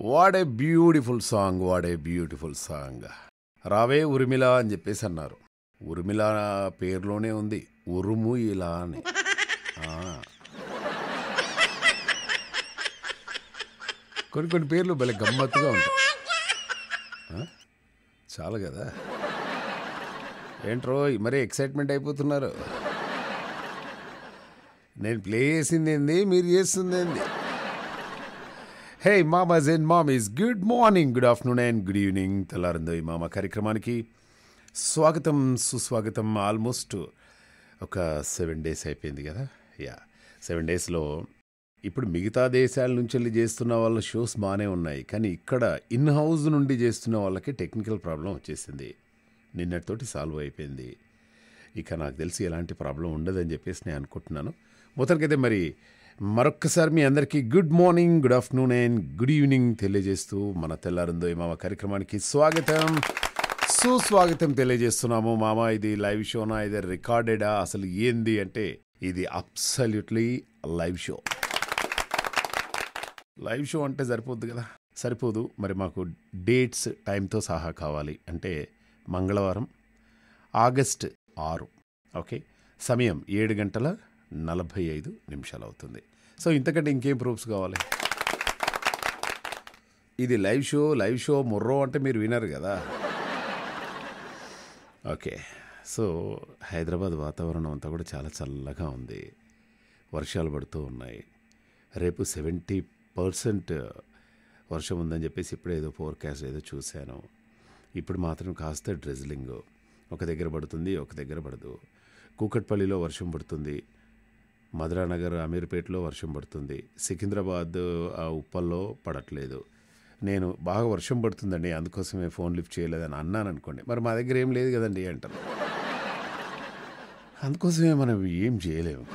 What a beautiful song what a beautiful song రావే ఉరిమిల అని చెప్పేసి అన్నారు ఉరిమిల పేరులోనే ఉంది ఉరుము ఇలా అని ఆ. కొన్ని కొన్ని పేర్లు భలే గమ్మత్తుగా ఉంటాయి ఆ? చాలు కదా ఏంట్రో మరీ ఎక్సైట్మెంట్ అయిపోతున్నారు నేను ప్లే చేసింది ఏంది మీరు చేస్తుంది ఏంది హే మామాజ్ అండ్ మామీస్ good morning good afternoon and good evening తెల్లారిందో ఈ మామ కార్యక్రమానికి స్వాగతం సుస్వాగతం ఆల్మోస్ట్ ఒక సెవెన్ డేస్ అయిపోయింది కదా యా సెవెన్ డేస్లో ఇప్పుడు మిగతా దేశాల నుంచి వెళ్ళి చేస్తున్న వాళ్ళ షోస్ బాగానే ఉన్నాయి కానీ ఇక్కడ ఇన్ హౌస్ నుండి చేస్తున్న వాళ్ళకి టెక్నికల్ ప్రాబ్లం వచ్చేసింది నిన్నటితోటి సాల్వ్ అయిపోయింది ఇక నాకు తెలిసి ఎలాంటి ప్రాబ్లం ఉండదని చెప్పేసి నేను అనుకుంటున్నాను మొత్తానికైతే మరి మరొక్కసారి మీ అందరికీ good morning good afternoon and good evening తెలియజేస్తూ మన తెల్లారిందో ఈ మామ కార్యక్రమానికి స్వాగతం సుస్వాగతం తెలియజేస్తున్నాము మామ ఇది లైవ్ షోనా ఇది రికార్డెడా అసలు ఏంది అంటే ఇది absolutely live show live show అంటే సరిపోద్ది కదా సరిపోదు మరి మాకు డేట్స్ టైంతో సహా కావాలి అంటే మంగళవారం ఆగస్ట్ ఆరు ఓకే సమయం ఏడు గంటల నలభై ఐదు నిమిషాలు అవుతుంది సో ఇంతకంటే ఇంకేం ప్రూఫ్స్ కావాలి ఇది లైవ్ షో లైవ్ షో ముర్రో అంటే మీరు వినరు కదా ఓకే సో హైదరాబాద్ వాతావరణం అంతా కూడా చాలా చల్లగా ఉంది వర్షాలు పడుతూ ఉన్నాయి రేపు సెవెంటీ పర్సెంట్ వర్షం ఉందని చెప్పేసి ఇప్పుడే ఏదో ఫోర్కాస్ట్ ఏదో చూశాను ఇప్పుడు మాత్రం కాస్త డ్రెజ్లింగ్ ఒక దగ్గర పడుతుంది ఒక దగ్గర పడదు కూకట్పల్లిలో వర్షం పడుతుంది మధురానగర్ అమీర్పేటలో వర్షం పడుతుంది సికింద్రాబాద్ ఆ ఉప్పల్లో పడట్లేదు నేను బాగా వర్షం పడుతుందండి అందుకోసమే ఫోన్ లిఫ్ట్ చేయలేదని అన్నాను అనుకోండి మరి మా దగ్గర ఏం లేదు కదండి అంటారు అందుకోసమే మనం ఏం చేయలేము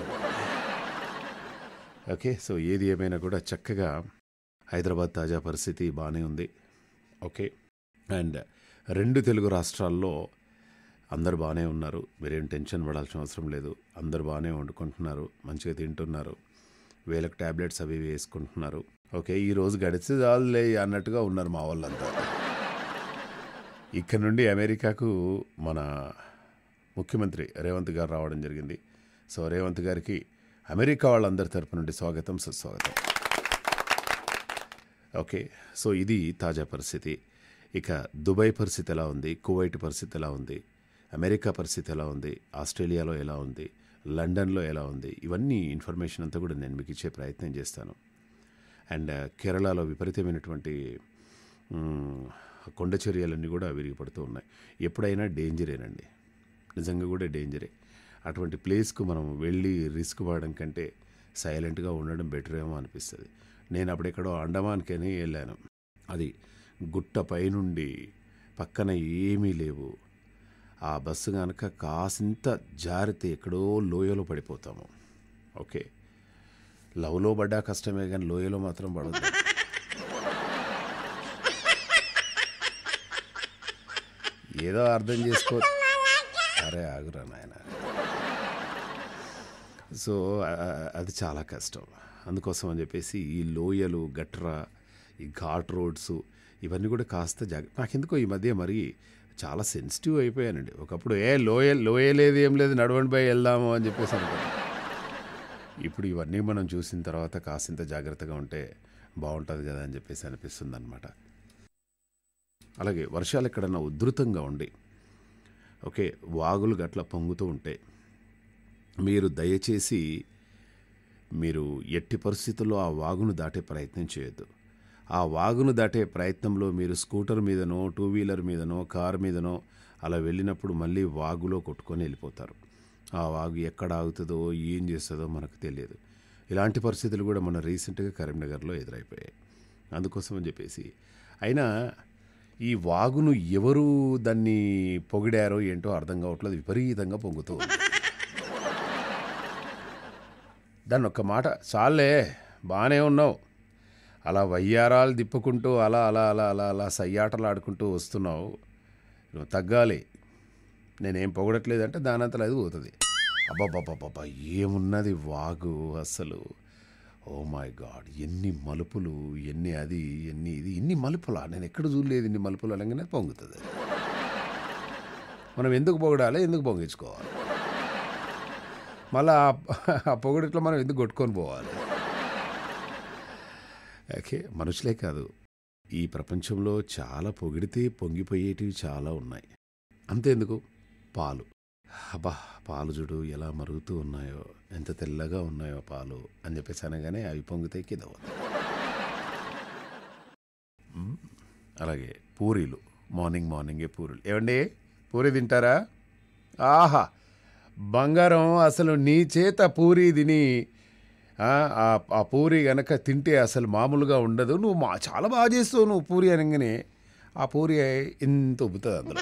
ఓకే సో ఏది ఏమైనా కూడా చక్కగా హైదరాబాద్ తాజా పరిస్థితి బాగానే ఉంది ఓకే అండ్ రెండు తెలుగు రాష్ట్రాల్లో అందరు బాగానే ఉన్నారు మీరేం టెన్షన్ పడాల్సిన అవసరం లేదు అందరు బాగానే వండుకుంటున్నారు మంచిగా తింటున్నారు వేలకు ట్యాబ్లెట్స్ అవి ఇవి వేసుకుంటున్నారు ఓకే ఈ రోజు గడిచి చాలులే అన్నట్టుగా ఉన్నారు మా వాళ్ళంతా ఇక్కడ నుండి అమెరికాకు మన ముఖ్యమంత్రి రేవంత్ గారు రావడం జరిగింది సో రేవంత్ గారికి అమెరికా వాళ్ళందరి తరపు నుండి స్వాగతం సుస్వాగతం ఓకే సో ఇది తాజా పరిస్థితి ఇక దుబాయ్ పరిస్థితి ఎలా ఉంది కువైట్ పరిస్థితి ఎలా ఉంది అమెరికా పరిస్థితి ఎలా ఉంది ఆస్ట్రేలియాలో ఎలా ఉంది లండన్లో ఎలా ఉంది ఇవన్నీ ఇన్ఫర్మేషన్ అంతా కూడా నేను మీకు ఇచ్చే ప్రయత్నం చేస్తాను అండ్ కేరళలో విపరీతమైనటువంటి మ్, కొండ చర్యలన్నీ కూడా విరిగిపడుతూ ఉన్నాయి ఎప్పుడైనా డేంజరేనండి నిజంగా కూడా డేంజరే అటువంటి ప్లేస్కు మనం వెళ్ళి రిస్క్ పడడం కంటే సైలెంట్గా ఉండడం బెటర్ ఏమో అనిపిస్తుంది నేను అప్పుడెక్కడో అండమాన్కని వెళ్ళాను అది గుట్ట పైనుండి పక్కన ఏమీ లేవు ఆ బస్సు కనుక కాసింత జారితే ఎక్కడో లోయలో పడిపోతాము ఓకే లవ్లో పడ్డా కష్టమే కానీ లోయలో మాత్రం పడదు ఏదో అర్థం చేసుకో అరే ఆగురా నాయన సో ఆ- అది చాలా కష్టం అందుకోసం అని చెప్పేసి ఈ లోయలు గట్ర ఈ ఘాట్ రోడ్స్ ఇవన్నీ కూడా కాస్త జాగ్రత్త నాకెందుకో ఈ మధ్య మరి చాలా సెన్సిటివ్ అయిపోయానండి ఒకప్పుడు ఏ లోయ లోయ లేదు ఏం లేదు నడవండి పోయి వెళ్దాము అని చెప్పేసి అనుకున్నాను ఇప్పుడు ఇవన్నీ మనం చూసిన తర్వాత కాసింత జాగ్రత్తగా ఉంటే బాగుంటుంది కదా అని చెప్పేసి అనిపిస్తుంది అనమాట అలాగే వర్షాలు ఎక్కడన్నా ఉధృతంగా ఉండి ఓకే వాగులు గట్ల పొంగుతూ ఉంటే మీరు దయచేసి మీరు ఎట్టి పరిస్థితుల్లో ఆ వాగును దాటే ప్రయత్నం చేయొద్దు ఆ వాగును దాటే ప్రయత్నంలో మీరు స్కూటర్ మీదనో టూ వీలర్ మీదనో కారు మీదనో అలా వెళ్ళినప్పుడు మళ్ళీ వాగులో కొట్టుకొని వెళ్ళిపోతారు ఆ వాగు ఎక్కడ ఆగుతుందో ఏం చేస్తుందో మనకు తెలియదు ఇలాంటి పరిస్థితులు కూడా మన రీసెంట్గా కరీంనగర్లో ఎదురైపోయాయి అందుకోసం అని చెప్పేసి అయినా ఈ వాగును ఎవరు దాన్ని పొగిడారో ఏంటో అర్థం కావట్లేదు విపరీతంగా పొంగుతూ ఉంది దాన్ని ఒక్క మాట చాలే బాగానే ఉన్నావు అలా వయ్యారాలు తిప్పుకుంటూ అలా అలా అలా అలా అలా సయ్యాటలు ఆడుకుంటూ వస్తున్నావు నువ్వు తగ్గాలి నేనేం పొగడట్లేదంటే దానంతలో అది పోతుంది అబ్బాబ్బాబ్బాబ్బా ఏమున్నది వాగు అసలు ఓ మై గాడ్ ఎన్ని మలుపులు ఎన్ని అది ఎన్ని ఇది ఇన్ని మలుపులా నేను ఎక్కడ చూడలేదు ఇన్ని మలుపులు అనగానే పొంగుతుంది అది. మనం ఎందుకు పొగడాలి ఎందుకు పొంగించుకోవాలి మళ్ళీ ఆ పొగడిట్లో మనం ఎందుకు కొట్టుకొని పోవాలి ఓకే మనుషులే కాదు ఈ ప్రపంచంలో చాలా పొగిడితే పొంగిపోయేటివి చాలా ఉన్నాయి అంతేందుకు పాలు అబ్బా పాలు చూడు ఎలా మరుగుతూ ఉన్నాయో ఎంత తెల్లగా ఉన్నాయో పాలు అని చెప్పేసి అనగానే అవి పొంగితే కింద పోతాయి. మ్మ్. అలాగే పూరీలు మార్నింగ్ మార్నింగే పూరీలు ఏమండి పూరి తింటారా ఆహా బంగారం అసలు నీ చేత పూరి తిని ఆ, ఆ- ఆ పూరి గనక తింటే అసలు మామూలుగా ఉండదు నువ్వు మా చాలా బాగా చేస్తావు నువ్వు పూరి అనగానే ఆ పూరి ఇంత ఉబ్బుతుంది అందులో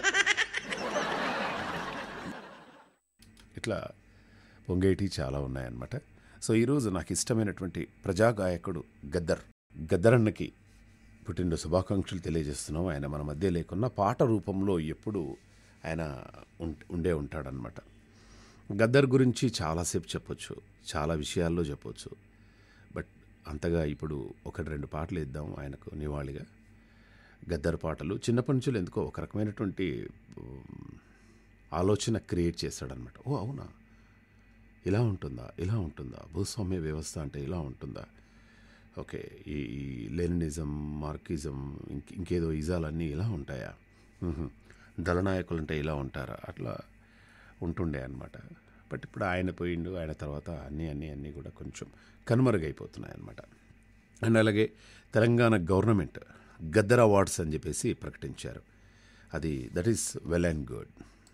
ఇట్లా పొంగేటి చాలా ఉన్నాయన్నమాట సో ఈరోజు నాకు ఇష్టమైనటువంటి ప్రజాగాయకుడు గద్దర్ గద్దరన్నకి పుట్టిన శుభాకాంక్షలు తెలియజేస్తున్నాం ఆయన మన మధ్య లేకున్నా పాట రూపంలో ఎప్పుడు ఆయన ఉం- ఉండే ఉంటాడనమాట గద్దర్ గురించి చాలాసేపు చెప్పొచ్చు చాలా విషయాల్లో చెప్పొచ్చు బట్ అంతగా ఇప్పుడు ఒకటి రెండు పాటలు ఇద్దాం ఆయనకు నివాళిగా గద్దర్ పాటలు చిన్నప్పటి నుంచి ఎందుకో ఒక రకమైనటువంటి ఉమ్, ఆలోచన క్రియేట్ చేశాడనమాట ఓ అవునా ఇలా ఉంటుందా ఇలా ఉంటుందా భూస్వామ్య వ్యవస్థ అంటే ఇలా ఉంటుందా ఓకే ఈ ఈ లెనినిజం మార్కిజం ఇంక ఇంకేదో ఇజాలన్నీ ఇలా ఉంటాయా మ్హూ. దళనాయకులు అంటే ఇలా ఉంటారా అట్లా ఉంటుండే అనమాట బట్ ఇప్పుడు ఆయన పోయిండు ఆయన తర్వాత అన్నీ అన్నీ అన్నీ కూడా కొంచెం కనుమరుగైపోతున్నాయి అనమాట అండ్ అలాగే తెలంగాణ గవర్నమెంట్ గద్దర్ అవార్డ్స్ అని చెప్పేసి ప్రకటించారు అది that is well and good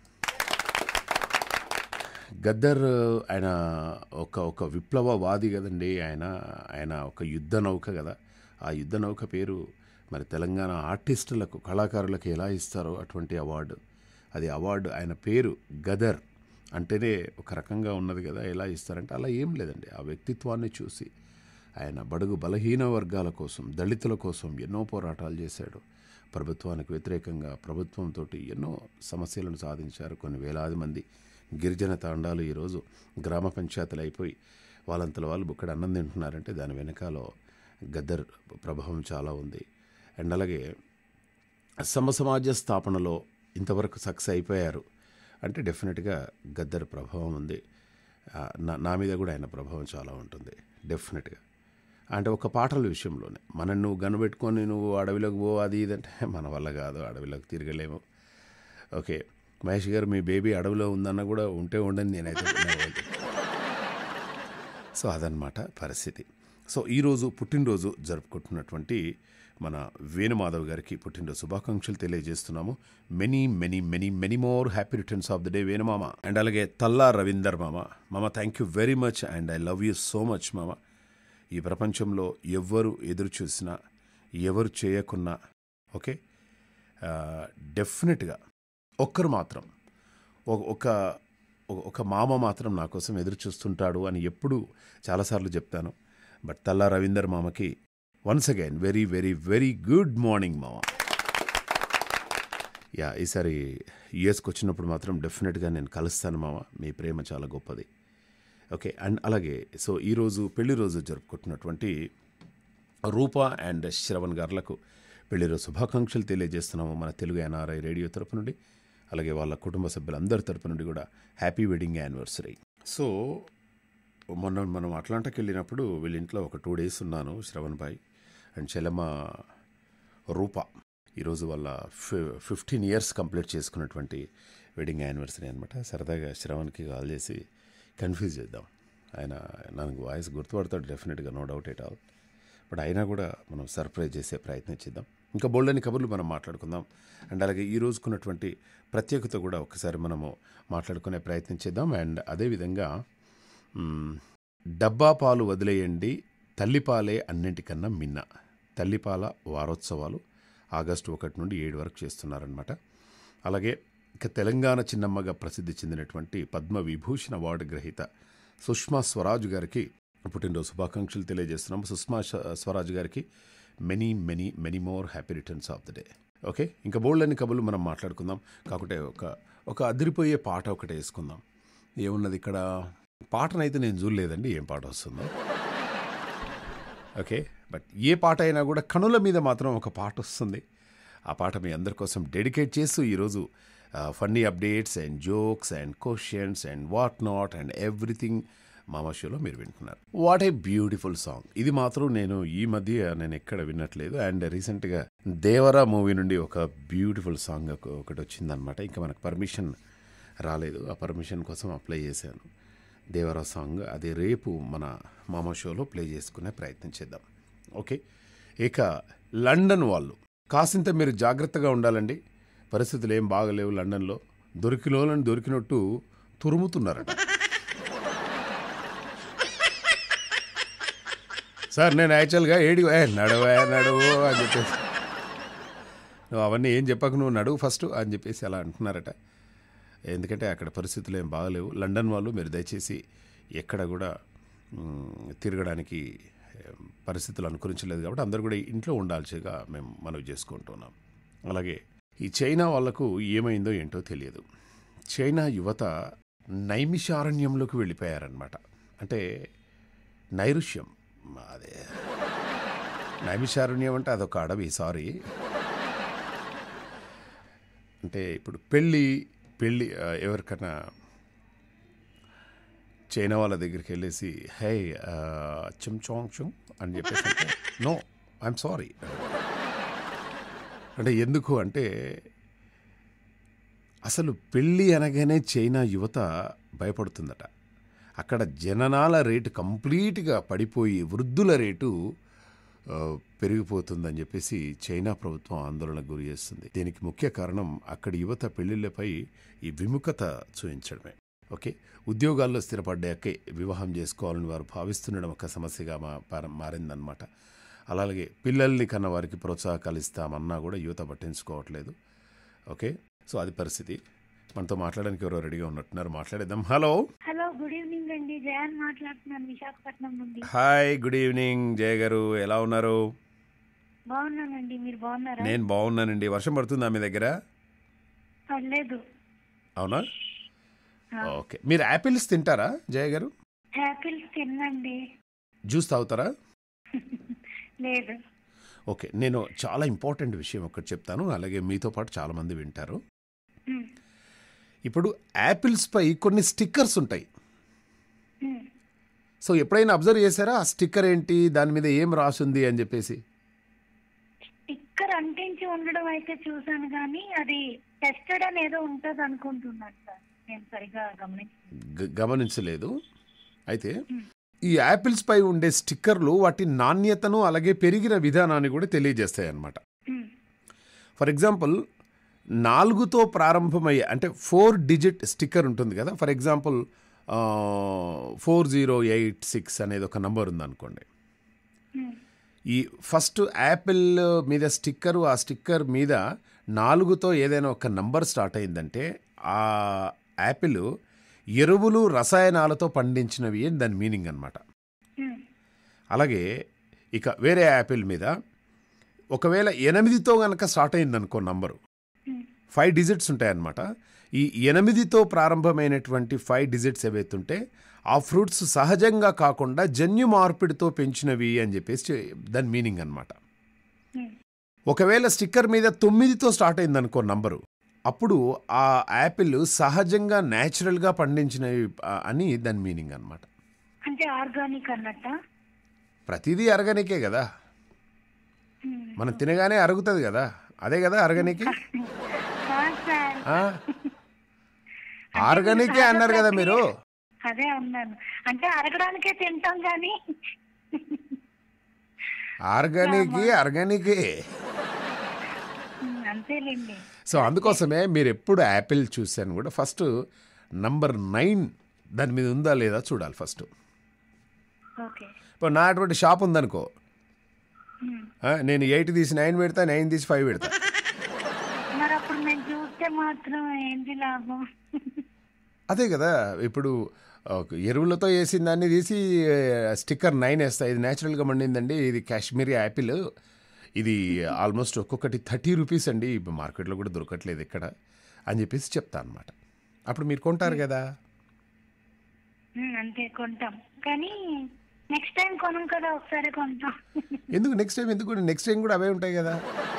Gaddar ఆయన ఒక ఒక విప్లవవాది కదండి ఆయన ఆయన ఒక యుద్ధ నౌక కదా ఆ యుద్ధ నౌక పేరు మరి తెలంగాణ ఆర్టిస్టులకు కళాకారులకు ఎలా ఇస్తారో అటువంటి అవార్డు అది అవార్డు ఆయన పేరు గదర్ అంటేనే ఒక రకంగా ఉన్నది కదా ఎలా ఇస్తారంటే అలా ఏం లేదండి ఆ వ్యక్తిత్వాన్ని చూసి ఆయన బడుగు బలహీన వర్గాల కోసం దళితుల కోసం ఎన్నో పోరాటాలు చేశాడు ప్రభుత్వానికి వ్యతిరేకంగా ప్రభుత్వంతో ఎన్నో సమస్యలను సాధించారు కొన్ని వేలాది మంది గిరిజన తాండాలు ఈరోజు గ్రామ పంచాయతీలు అయిపోయి వాళ్ళంతల వాళ్ళు బుక్కడ అన్నం తింటున్నారంటే దాని వెనకాల గద్దర్ ప్రభావం చాలా ఉంది అండ్ అలాగే సమ సమాజ స్థాపనలో ఇంతవరకు సక్సెస్ అయిపోయారు అంటే డెఫినెట్గా గద్దర్ ప్రభావం ఉంది ఆ, నా నా మీద కూడా ఆయన ప్రభావం చాలా ఉంటుంది డెఫినెట్గా అంటే ఒక పాటల విషయంలోనే మనం నువ్వు గనబెట్టుకొని నువ్వు అడవిలోకి పో అది ఇది అంటే మన వల్ల కాదు అడవిలోకి తిరగలేము ఓకే మహేష్ గారు మీ బేబీ అడవిలో ఉందన్న కూడా ఉంటే ఉండని నేనైతే వినలేదు. సో అదనమాట పరిస్థితి సో ఈరోజు పుట్టినరోజు జరుపుకుంటున్నటువంటి మన వేణుమాధవ్ గారికి పుట్టినరోజు శుభాకాంక్షలు తెలియజేస్తున్నాము many many many many more happy returns of the day వేణుమామ అండ్ అలాగే తల్లా రవీందర్ మామ మామ thank you very much and I love you so much మామ ఈ ప్రపంచంలో ఎవ్వరు ఎదురు చూసినా ఎవరు చేయకున్నా ఓకే డెఫినెట్గా ఒక్కరు మాత్రం ఒక- ఒక ఒక- ఒక మామ మాత్రం నా కోసం ఎదురు చూస్తుంటాడు అని ఎప్పుడు చాలాసార్లు చెప్తాను బట్ తల్లా రవీందర్ మామకి once again very very very good morning మామ యా ఈసారి యుఎస్కి వచ్చినప్పుడు మాత్రం డెఫినెట్గా నేను కలుస్తాను మామ మీ ప్రేమ చాలా గొప్పది ఓకే అండ్ అలాగే సో ఈరోజు పెళ్లి రోజు జరుపుకుంటున్నటువంటి రూప అండ్ శ్రవణ్ గారులకు పెళ్లి రోజు శుభాకాంక్షలు తెలియజేస్తున్నాము మన తెలుగు ఎన్ఆర్ఐ రేడియో తరపు నుండి అలాగే వాళ్ళ కుటుంబ సభ్యులందరి తరపు నుండి కూడా హ్యాపీ వెడ్డింగ్ యానివర్సరీ సో మొన్న మనం అట్లాంటాకి వెళ్ళినప్పుడు వీళ్ళ ఇంట్లో ఒక టూ డేస్ ఉన్నాను శ్రవణ్ భాయ్ అండ్ చెల్లమ్మ రూప ఈరోజు వాళ్ళ ఫి ఫిఫ్టీన్ ఇయర్స్ కంప్లీట్ చేసుకున్నటువంటి వెడ్డింగ్ యానివర్సరీ అనమాట సరదాగా శ్రవణ్కి కాల్ చేసి కన్ఫ్యూజ్ చేద్దాం ఆయన నాకు వాయిస్ గుర్తుపడతాడు డెఫినెట్గా no doubt at all but అయినా కూడా మనం సర్ప్రైజ్ చేసే ప్రయత్నం చేద్దాం ఇంకా బోల్డని కబుర్లు మనం మాట్లాడుకుందాం అండ్ అలాగే ఈ రోజుకున్నటువంటి ప్రత్యేకత కూడా ఒకసారి మనము మాట్లాడుకునే ప్రయత్నం చేద్దాం అండ్ అదేవిధంగా మ్, డబ్బా పాలు వదిలేయండి తల్లిపాలే అన్నింటికన్నా మిన్న తల్లిపాల వారోత్సవాలు ఆగస్టు ఒకటి నుండి ఏడు వరకు చేస్తున్నారనమాట అలాగే ఇక తెలంగాణ చిన్నమ్మగా ప్రసిద్ధి చెందినటువంటి పద్మ విభూషణ్ అవార్డు గ్రహీత సుష్మా స్వరాజ్ గారికి పుట్టినరోజు శుభాకాంక్షలు తెలియజేస్తున్నాము సుష్మా శ- స్వరాజ్ గారికి many many many more happy returns of the day okay ఇంకా బోల్డని కబుర్లు మనం మాట్లాడుకుందాం కాకుంటే ఒక ఒక అదిరిపోయే పాట ఒకటి వేసుకుందాం ఏమున్నది ఇక్కడ పాటనైతే నేను చూడలేదండి ఏం పాట వస్తుందో ఓకే బట్ ఏ పాట అయినా కూడా కనుల మీద మాత్రం ఒక పాట వస్తుంది ఆ పాట మీ అందరి కోసం డెడికేట్ చేస్తూ ఈరోజు funny updates and jokes and questions and what not and everything మామా షోలో మీరు వింటున్నారు వాట్ ఏ బ్యూటిఫుల్ సాంగ్ ఇది మాత్రం నేను ఈ మధ్య నేను ఎక్కడ వినట్లేదు అండ్ రీసెంట్గా దేవరా మూవీ నుండి ఒక బ్యూటిఫుల్ సాంగ్ ఒక- ఒకటి వచ్చిందనమాట ఇంకా మనకు పర్మిషన్ రాలేదు ఆ పర్మిషన్ కోసం అప్లై చేశాను దేవరా సాంగ్ అది రేపు మన మామా షోలో ప్లే చేసుకునే ప్రయత్నం చేద్దాం ఓకే ఇక లండన్ వాళ్ళు కాసింత మీరు జాగ్రత్తగా ఉండాలండి పరిస్థితులు ఏం బాగలేవు లండన్లో దొరికినోళ్ళని దొరికినట్టు తురుముతున్నారట సార్ నేను యాక్చువల్గా ఏడి ఏ నడవ నడువు అని చెప్పేసి నువ్వు అవన్నీ ఏం చెప్పక నువ్వు నడువు ఫస్ట్ అని చెప్పేసి అలా అంటున్నారట ఎందుకంటే అక్కడ పరిస్థితులు ఏం బాగలేవు లండన్ వాళ్ళు మీరు దయచేసి ఎక్కడ కూడా మ్, తిరగడానికి ఏం, పరిస్థితులు అనుకరించలేదు కాబట్టి అందరూ కూడా ఇంట్లో ఉండాల్సిగా మేము మనవి చేసుకుంటున్నాం అలాగే ఈ చైనా వాళ్లకు ఏమైందో ఏంటో తెలియదు చైనా యువత నైమిషారణ్యంలోకి వెళ్ళిపోయారనమాట అంటే నైరుష్యం అదే నైమిషారణ్యం అంటే అదొక అడవి సారీ అంటే ఇప్పుడు పెళ్ళి పెళ్ళి ఆ, ఎవరికైనా చైనా వాళ్ళ దగ్గరికి వెళ్ళేసి హై చిమ్ చాంగ్ చుంగ్ అని చెప్పేసి అంటే నో ఐఎమ్ సారీ అంటే ఎందుకు అంటే అసలు పెళ్ళి అనగానే చైనా యువత భయపడుతుందట అక్కడ జననాల రేటు కంప్లీట్గా పడిపోయి వృద్ధుల రేటు ఆ, పెరిగిపోతుందని చెప్పేసి చైనా ప్రభుత్వం ఆందోళనకు గురి చేస్తుంది దీనికి ముఖ్య కారణం అక్కడి యువత పెళ్లిళ్లపై ఈ విముఖత చూపించడమే ఓకే ఉద్యోగాల్లో స్థిరపడ్డాకే వివాహం చేసుకోవాలని వారు భావిస్తుండడం ఒక సమస్యగా మా పార- మారిందనమాట అలాగే పిల్లల్ని కన్న వారికి ప్రోత్సాహకాలు ఇస్తామన్నా కూడా యువత పట్టించుకోవట్లేదు ఓకే సో అది పరిస్థితి మనతో మాట్లాడడానికి ఎవరో రెడీగా ఉన్నట్టున్నారు మాట్లాడేద్దాం హలో హలో గుడ్ ఈవినింగ్ అండి జయాన్ మాట్లాడుతున్నాను విశాఖపట్నం నుండి హాయ్ గుడ్ ఈవినింగ్ జయ గారు ఎలా ఉన్నారు బాగున్నానండి మీరు బాగున్నారా నేను బాగున్నానండి వర్షం పడుతుందా మీ దగ్గర పర్లేదు అవునా ఆ. ఓకే మీరు యాపిల్స్ తింటారా జయ గారు యాపిల్స్ తిన్నండి జ్యూస్ తాగుతారా లేదు ఓకే నేను చాలా ఇంపార్టెంట్ విషయం ఒకటి చెప్తాను అలాగే మీతో పాటు చాలామంది వింటారు ఉమ్, ఇప్పుడు యాపిల్స్ పై కొన్ని స్టిక్కర్స్ ఉంటాయి ఉమ్. సో ఎప్పుడైనా అబ్జర్వ్ చేశారా ఆ స్టిక్కర్ ఏంటి దాని మీద ఏం రాసుంది అని చెప్పేసి స్టిక్కర్ అంటించి ఉండడం అయితే చూసాను కానీ అది టెస్టెడ్ అని ఏదో ఉంటుంది అనుకుంటున్నాను సార్ నేను సరిగా గమనించి గ- గమనించలేదు అయితే ఈ యాపిల్స్ పై ఉండే స్టిక్కర్లు వాటి నాణ్యతను అలాగే పెరిగిన విధానాన్ని కూడా తెలియజేస్తాయి అన్నమాట ఫర్ ఎగ్జాంపుల్ నాలుగుతో ప్రారంభమయ్యే అంటే ఫోర్ డిజిట్ స్టిక్కర్ ఉంటుంది కదా for example four zero eight six అనేది ఒక నంబర్ ఉందనుకోండి ఈ ఫస్ట్ యాపిల్ మీద స్టిక్కరు ఆ స్టిక్కర్ మీద నాలుగుతో ఏదైనా ఒక నంబర్ స్టార్ట్ అయిందంటే ఆ యాపిల్ ఎరువులు రసాయనాలతో పండించినవి అని దాని మీనింగ్ అనమాట అలాగే ఇక వేరే యాపిల్ మీద ఒకవేళ ఎనిమిదితో కనుక స్టార్ట్ అయిందనుకో నంబరు ఫైవ్ డిజిట్స్ ఉంటాయన్నమాట ఈ ఎనిమిదితో ప్రారంభమైనటువంటి ఫైవ్ డిజిట్స్ ఏవైతుంటే ఆ ఫ్రూట్స్ సహజంగా కాకుండా జన్యు మార్పిడితో పెంచినవి అని చెప్పేసి చె- దాని మీనింగ్ అనమాట ఒకవేళ స్టిక్కర్ మీద తొమ్మిదితో స్టార్ట్ అయిందనుకో నంబరు అప్పుడు ఆ యాపిల్ సహజంగా న్యాచురల్గా పండించినవి ఆ, అని దాని మీనింగ్ అనమాట అంటే ఆర్గానిక్ అన్నట్ట ప్రతిదీ అరగనికే కదా మనం తినగానే అరుగుతుంది కదా అదే కదా అరగనికి కాదు సార్ ఆ? ఆర్గానికే అన్నారు కదా మీరు అదే అన్నాను అంటే అరగడానికే తింటాం కానీ ఆర్గానిక్ ఆర్గానికే ఉమ్, అంతేలేండి సో అందుకోసమే మీరు ఎప్పుడు యాపిల్ చూశాను కూడా ఫస్ట్ నంబర్ నైన్ దాని మీద ఉందా లేదా చూడాలి ఫస్ట్ ఓకే ఇప్పుడు నా అటువంటి షాప్ ఉందనుకో ఉమ్. ఆ, నేను ఎయిట్ తీసి నైన్ పెడతా నైన్ తీసి ఫైవ్ పెడతా మరి అప్పుడు మేము చూస్తే మాత్రం ఏంటి లాభం అదే కదా ఇప్పుడు ఒక ఎరువులతో వేసిన దాన్ని తీసి స్టిక్కర్ నైన్ వేస్తా ఇది న్యాచురల్గా మండిందండి ఇది కాశ్మీరీ యాపిల్ ఇది ఆల్మోస్ట్ ఒక్కొక్కటి థర్టీ రూపీస్ అండి ఇప్పుడు మార్కెట్లో కూడా దొరకట్లేదు ఇక్కడ అని చెప్పేసి చెప్తా అనమాట అప్పుడు మీరు కొంటారు కదా ఉమ్, అంతే కొంటాం కానీ నెక్స్ట్ టైం కొనం కదా ఒకసారి కొంటాం ఎందుకు నెక్స్ట్ టైం ఎందుకు నెక్స్ట్ టైం కూడా అవే ఉంటాయి కదా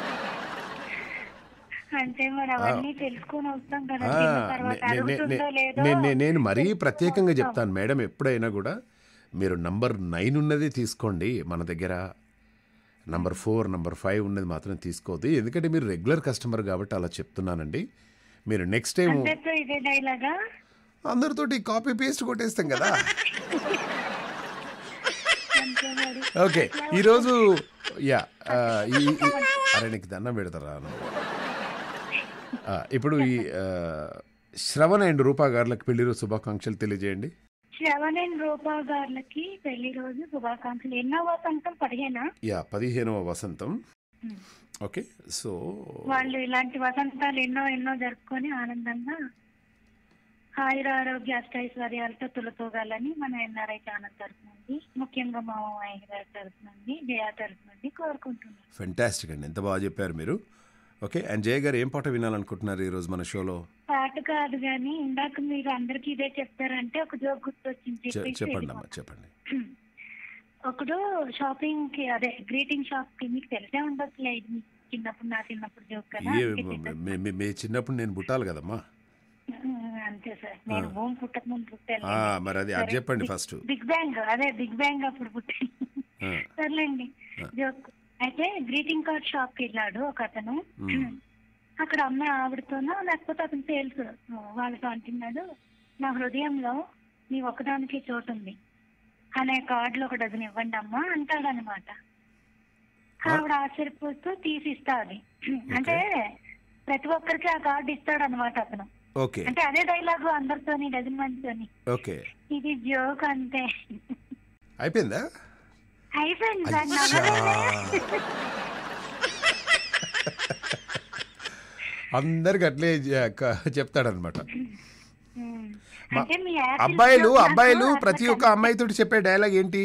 అంటే మరి అవన్నీ తెలుసుకొని వస్తాం కదా ఆ, తిన్న తర్వాత నే- నే- నే- అరుగుతుందో లేదో నే- నే- నేను మరీ తెలుసుకొని ప్రత్యేకంగా వస్తాం. చెప్తాను మేడం ఎప్పుడైనా కూడా మీరు నంబర్ నైన్ ఉన్నది తీసుకోండి మన దగ్గర నంబర్ ఫోర్ నంబర్ ఫైవ్ ఉన్నది మాత్రం తీసుకోవద్దు ఎందుకంటే మీరు రెగ్యులర్ కస్టమర్ కాబట్టి అలా చెప్తున్నానండి మీరు నెక్స్ట్ టైం అందరితో ఇదే డైలాగా అందరితోటి కాపీ పేస్ట్ కొట్టేస్తాం కదా అంతే మరి ఓకే ఈరోజు యా ఆ, ఈ ఈ- అరే నీకు దండం పెడతారా నువ్వు? ఆ, ఇప్పుడు ఈ ఆ, శ్రవణ అండ్ రూపా గారులకు పెళ్లి రోజు శుభాకాంక్షలు తెలియజేయండి శ్రవణన్ రూపా గారులకి పెళ్లి రోజు శుభాకాంక్షలు ఎన్నో వసంతం పదిహేనా యా పదిహేనవ వసంతం ఓకే సో వాళ్ళు ఇలాంటి వసంతాలు ఎన్నో ఎన్నో జరుపుకొని ఆనందంగా ఆయుర ఆరోగ్య అష్టైశ్వర్యాలతో తులతూగాలని మన ఎన్ఆర్ఐ ఛానల్ తరఫు నుండి ముఖ్యంగా మా మామయ్య గారి తరఫు నుండి జయా తరఫు నుండి కోరుకుంటున్నాను ఫెంటాస్టిక్ అండి ఎంత బాగా చెప్పారు మీరు ఓకే అండ్ జయ గారు ఏం పాట వినాలనుకుంటున్నారు ఈరోజు మన షోలో పాట కాదు కానీ ఇందాక మీరు అందరికి ఇదే చెప్తారంటే ఒక జోక్ గుర్తొచ్చింది చె- చెప్పేసి చెప్పండి అమ్మా చెప్పండి ఒకడు షాపింగ్ కి అదే గ్రీటింగ్ షాప్ కి మీకు తెలిసే ఉండొచ్చులే ఇది మీ చిన్నప్పుడు నా చిన్నప్పుడు జోక్ కదా ఏ అందుకే చెప్పాను. మీ- మీ- మీ చిన్నప్పుడు నేను పుట్టాలి కదమ్మా ఉమ్, అంతే సార్ నేను భూమి పుట్టక ముందు పుట్టాను ఆ, మరి అది అది చెప్పండి ఫస్ట్ బిగ్ బ్యాంగ్ అదే బిగ్ బ్యాంగ్ అప్పుడు పుట్టాను ఆ, సర్లేండి జోక్ అయితే గ్రీటింగ్ కార్డ్ షాప్ కి వెళ్ళాడు ఒక అతను మ్మ్. అక్కడ అమ్మాయి ఆవిడతోనో లేకపోతే అతను సేల్స్ వాళ్ళతో అంటున్నాడు నా హృదయంలో నీ ఒకదానికి చోటు ఉంది అనే కార్డులు ఒక డజన్ ఇవ్వండి అమ్మా అంటాడు అనమాట ఆవిడ ఆశ్చర్యపోతూ తీసి ఇస్తాది అంటే ప్రతి ఒక్కరికి ఆ కార్డు ఇస్తాడు అనమాట అతను ఓకే అంటే అదే డైలాగు అందరితోని డజన్ మందితోని ఓకే ఇది జోక్ అంతే అయిపోయిందా అయిపోయింది సార్ అచ్చా. నవ్వలేదే. అందరికి అట్లే జ- క- చెప్తాడనమాట ఉమ్. మా- అంటే మీ యాపిల్ అబ్బాయిలు జోక్ నాకు అబ్బాయిలు అట్లా ప్రతి ఒక్క అమ్మాయితో చెప్పే డైలాగ్ ఏంటి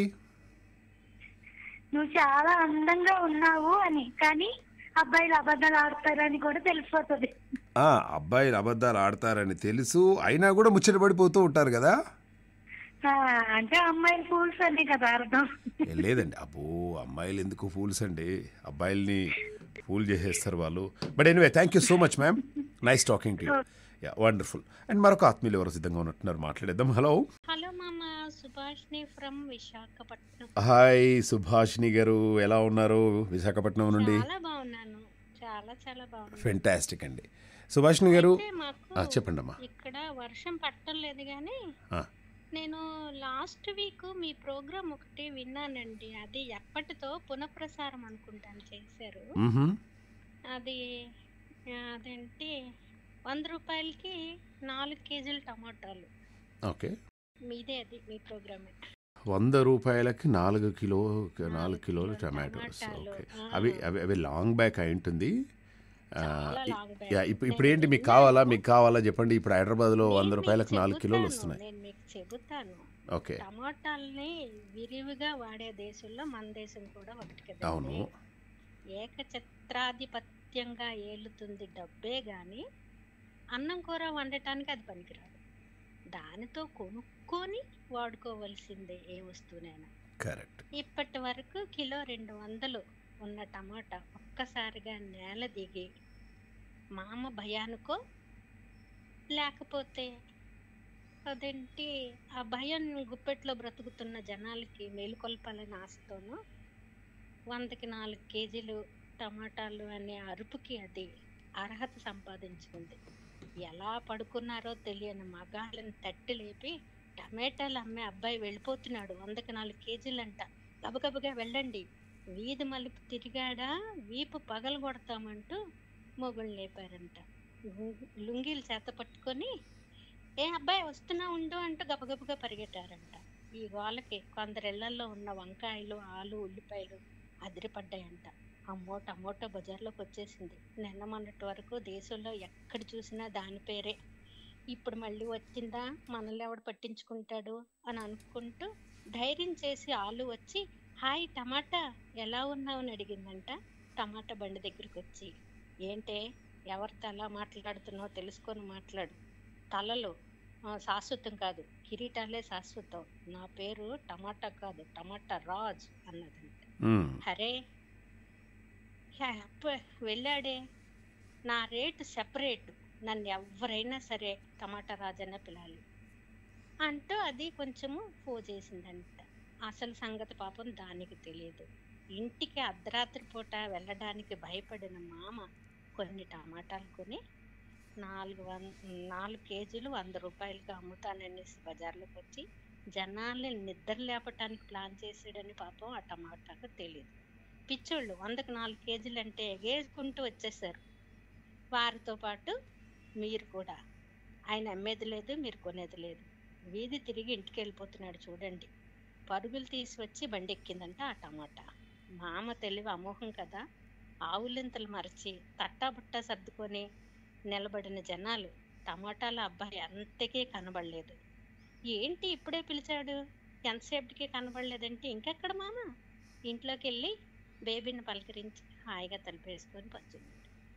నువ్వు చాలా అందంగా ఉన్నావు అని కానీ అబ్బాయిలు అబద్ధాలు ఆడతారని కూడా తెలిసిపోతుంది ఆ, అబ్బాయిలు అబద్ధాలు ఆడతారని తెలుసు అయినా కూడా ముచ్చట పడిపోతూ ఉంటారు కదా ఆ, అంటే అమ్మాయిలు ఫూల్స్ అని కదా అర్థం ఏ, లేదండి అబ్బో అమ్మాయిలు ఎందుకు ఫూల్స్ అండి అబ్బాయిల్ని ఫూల్ చేసేస్తారు వాళ్ళు but anyway thank you so much ma'am nice talking to ya wonderful and మరొక ఆత్మీయులు ఎవరు సిద్ధంగా ఉన్నట్టున్నారు మాట్లాడేద్దాం హలో హలో మామ సుభాష్ని ఫ్రమ్ విశాఖపట్నం హాయ్ సుభాష్ని గారు ఎలా ఉన్నారు విశాఖపట్నం నుండి చాలా బాగున్నాను చాలా చాలా బాగున్నాను ఫెంటాస్టిక్ అండి సుభాష్ని గారు అయితే మాకు ఆ, చెప్పండి అమ్మా ఇక్కడ వర్షం పట్టడం లేదు కానీ ఆ, నేను లాస్ట్ వీక్ మీ ప్రోగ్రామ్ ఒకటి విన్నానండి అది ఎప్పటితో పునఃప్రసారం అనుకుంటాను చేశారు మ్హూ. అది ఆ, అదేంటి వంద రూపాయలకి నాలుగు కేజీలు టమాటాలు ఓకే మీదే అది మీ ప్రోగ్రామే వంద రూపాయలకి నాలుగు కిలో నాలుగు కిలోలు కిలోలు టమాటోస్ టమాటాలు. ఓకే ఆ. అవి అవి అవి లాంగ్ బ్యాక్ అయి ఉంటుంది ఆ, చాలా ఇ- long back. యా, ఇప్పుడు ఇప్పుడు నేను ఏంటి మీకు విన్నాను. కావాలా మీకు కావాలా చెప్పండి ఇప్పుడు హైదరాబాద్లో నేను వంద మీకు రూపాయలకు నాలుగు కిలోలు చెబుతాను, వస్తున్నాయి నేను మీకు చెబుతాను ఓకే టమాటాలని విరివిగా వాడే దేశంలో మన దేశం కూడా ఒకటి కదా అవును ఏకఛత్రాధిపత్యంగా ఏలుతుంది డబ్బే గాని అన్నం కూర వండటానికి అది పనికిరాదు దానితో కొనుక్కొని వాడుకోవలసిందే ఏ వస్తువునైనా కరెక్ట్ ఇప్పటి వరకు కిలో రెండు వందలు ఉన్న టమాటా ఒక్కసారిగా నేల దిగి మామ భయానికో లేకపోతే అదేంటి ఆ భయం గుప్పెట్లో బ్రతుకుతున్న జనాలకి మేలుకొల్పాలని ఆశతోనూ వందకి నాలుగు కేజీలు టమాటాలు అనే అరుపుకి అది అర్హత సంపాదించుకుంది ఎలా పడుకున్నారో తెలియని మగాళ్ళని తట్టి లేపి టమాటాలు అమ్మే అబ్బాయి వెళ్ళిపోతున్నాడు వందకి నాలుగు కేజీలంట గబగబగా వెళ్ళండి వీధి మలుపు తిరిగాడా వీపు పగలు కొడతామంటూ మొగుళ్ళు లేపారంట లు- లుంగీలు చేత పట్టుకొని ఏ అబ్బాయి వస్తున్నా ఉండు అంటూ గబగబగా పరిగెట్టారంట ఈ గోలకి కొందరిళ్లలో ఉన్న వంకాయలు ఆలు ఉల్లిపాయలు అదిరిపడ్డాయంట అమ్మో టమోటో బజార్లోకి వచ్చేసింది నిన్న మొన్నటి వరకు దేశంలో ఎక్కడ చూసినా దాని పేరే ఇప్పుడు మళ్ళీ వచ్చిందా మనల్ని ఎవడు పట్టించుకుంటాడు అని అనుకుంటూ ధైర్యం చేసి ఆలు వచ్చి హాయ్ టమాటా ఎలా ఉన్నావు అని అడిగిందంట టమాటా బండి దగ్గరికి వచ్చి ఏంటే ఎవరితో ఎలా మాట్లాడుతున్నావో తెలుసుకొని మాట్లాడు తలలు ఆ, శాశ్వతం కాదు కిరీటాలే శాశ్వతం నా పేరు టమాటా కాదు టమాటా రాజ్ అన్నదంట ఉమ్, అరే యా, అప్ప వెళ్ళాడే నా రేటు సెపరేట్ నన్ను ఎవరైనా సరే టమాటా రాజన్న పిలాలి అంటూ అది కొంచెము ఫో చేసిందంట అసలు సంగతి పాపం దానికి తెలియదు ఇంటికి అర్ధరాత్రి పూట వెళ్ళడానికి భయపడిన మామ కొన్ని టమాటాలు కొని నాలుగు వన్ నాలుగు కేజీలు వంద రూపాయలకి అమ్ముతాననేసి బజార్లోకి వచ్చి జనాల్ని నిద్ర లేపటానికి ప్లాన్ చేసాడని పాపం ఆ టమాటాకు తెలియదు పిచ్చోళ్ళు వందకు నాలుగు కేజీలు అంటే ఎగేసుకుంటూ వచ్చేసారు వారితో పాటు మీరు కూడా ఆయన అమ్మేది లేదు మీరు కొనేది లేదు వీధి తిరిగి ఇంటికి వెళ్ళిపోతున్నాడు చూడండి పరుగులు తీసి వచ్చి బండి ఎక్కిందంట ఆ టమాటా మామ తెలివి అమోహం కదా ఆవులింతలు మరచి తట్టా బుట్టా సర్దుకొని నిలబడిన జనాలు టమాటాల అబ్బాయి అంతకే కనబడలేదు ఏంటి ఇప్పుడే పిలిచాడు ఎంతసేపటికి కనబడలేదంటే ఇంకెక్కడ మామ ఇంట్లోకి వెళ్ళి బేబీని పలకరించి హాయిగా తలిపేసుకొని పచ్చింది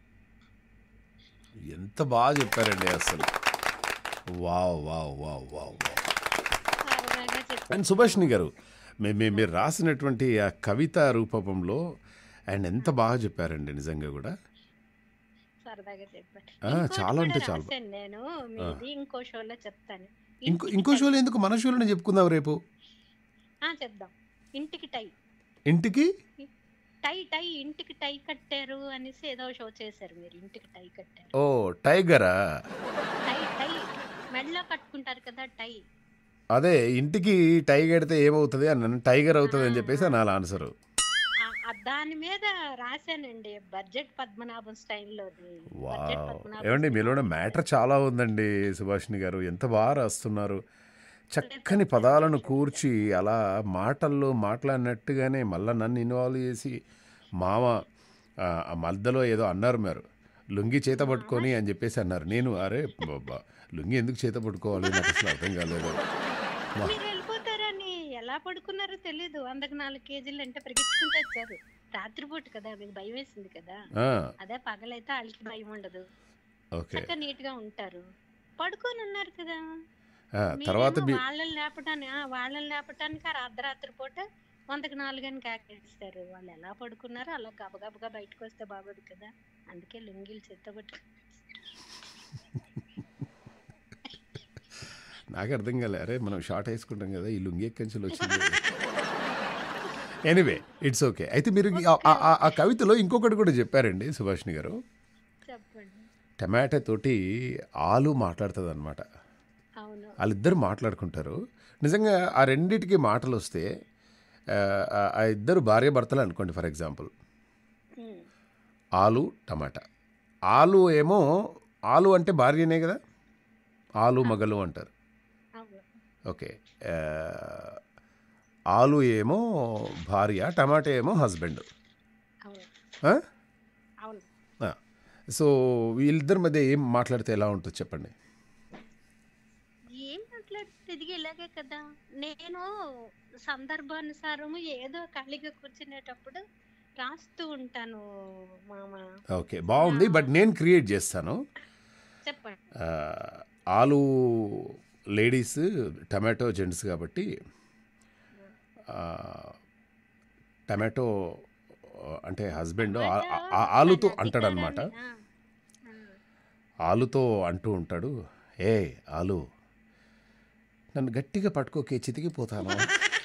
ఎంత బాగా చెప్పారండి అసలు wow wow wow wow wow సరదాగా చెప్పి అండ్ సుభాష్ని గారు మీ- మీ- మీరు రాసినటువంటి ఆ కవిత రూపంలో అండ్ ఎంత బాగా చెప్పారండి నిజంగా కూడా సరదాగా చెప్పాను ఆ, ఇంకోటి చాలా అంటే కూడా చాలా. రాశాను నేను మీది ఇంకో షోలో చెప్తాను ఇంకో ఇంటికి ఇంకో టై- షోలో ఎందుకు మన షోలోనే చెప్పుకుందాం రేపు ఆ, చెప్దాం ఇంటికి టై ఇంటికి టై టై ఇంటికి టై కట్టారు అనేసి ఏదో షో చేశారు మీరు ఇంటికి టై కట్టారు ఓ టైగరా టై టై మెడలో కట్టుకుంటారు కదా టై అదే ఇంటికి టై కడితే ఏమవుతుంది అన్నాను టైగర్ అవుతుంది అని చెప్పేసి నా ఆన్సర్ ఆ- ఆ దాని మీద రాశానండి బడ్జెట్ పద్మనాభం స్టైల్లో వావ్ ఏమండి మీలోనే మ్యాటర్ చాలా ఉందండి సుభాషిణి గారు ఎంత బాగా రాస్తున్నారు చక్కని పదాలను కూర్చి అలా మాటల్లో మాట్లాడినట్టుగానే మళ్ళీ నన్ను ఇన్వాల్వ్ చేసి మామ ఆ, ఆ మధ్యలో ఏదో అన్నారు మీరు లుంగి చేత పట్టుకొని అని చెప్పేసి అన్నారు నేను అరే బాబా లుంగి ఎందుకు చేత పట్టుకోవాలి నాకు అసలు అర్థం కాలేదు మా- మీరు వెళ్ళిపోతారని ఎలా పడుకున్నారో తెలీదు వందకు నాలుగు కేజీలు అంటే పరిగెత్తుకుంటూ వచ్చారు రాత్రిపూట కదా మీకు భయం వేసింది కదా ఆ, అదే పగలైతే వాళ్ళకి భయం ఉండదు ఓకే చక్కగా నీట్ గా ఉంటారు పడుకొని ఉన్నారు కదా ఆ, తర్వాత మీరేమో మీ వాళ్ళని లేపటానికి ఆ, వాళ్ళని లేపటానికి ఆ అర్ధరాత్రి పూట వందకు నాలుగని కేకేస్తారు వాళ్ళు ఎలా పడుకున్నారో అలా గబగబగా బయటకు వస్తే బాగోదు కదా అందుకే లుంగీలు చెత్త పట్టుకు నాకు అర్థం కాలే అరే మనం షార్ట్ వేసుకుంటాం కదా ఈ లుంగి ఎక్కంచెలు వచ్చింది ఎనీవే ఇట్స్ ఓకే అయితే మీరు ఆ- ఆ- ఆ- ఆ కవితలో ఇంకొకటి కూడా చెప్పారండి సుభాష్ని గారు చెప్పండి టమాటా తోటి ఆలు మాట్లాడుతుంది అనమాట అవును వాళ్ళిద్దరు మాట్లాడుకుంటారు నిజంగా ఆ రెండిటికి మాటలు వస్తే ఆ, ఆ- ఆ ఇద్దరు భార్య భర్తలు అనుకోండి ఫర్ ఎగ్జాంపుల్ ఉమ్, ఆలు టమాటా ఆలు ఏమో ఆలు అంటే భార్యనే కదా ఆలు మగలు అంటారు అవును ఓకే ఆ, ఆలు ఏమో భార్య టమాటా ఏమో హస్బెండ్ అవును ఆ? అవును ఆ. సో వీళ్ళిద్దరి మధ్య ఏం మాట్లాడితే ఎలా ఉంటుంది చెప్పండి ఏం మాట్లాడుతుంది ఇది ఇలాగే కదా నేను సందర్భానుసారము ఏదో ఖాళీగా కూర్చునేటప్పుడు రాస్తూ ఉంటాను మామ ఓకే బాగుంది బట్ నేను క్రియేట్ చేస్తాను చెప్పండి ఆ, ఆలు లేడీస్ టమాటో జెంట్స్ కాబట్టి ఆ, టమాటో అంటే హస్బెండ్ ఆలుతో అంటాడనమాట ఆ, ఆ. ఆలుతో అంటూ ఉంటాడు ఏ ఆలు నన్ను గట్టిగా పట్టుకోకే చితికిపోతాను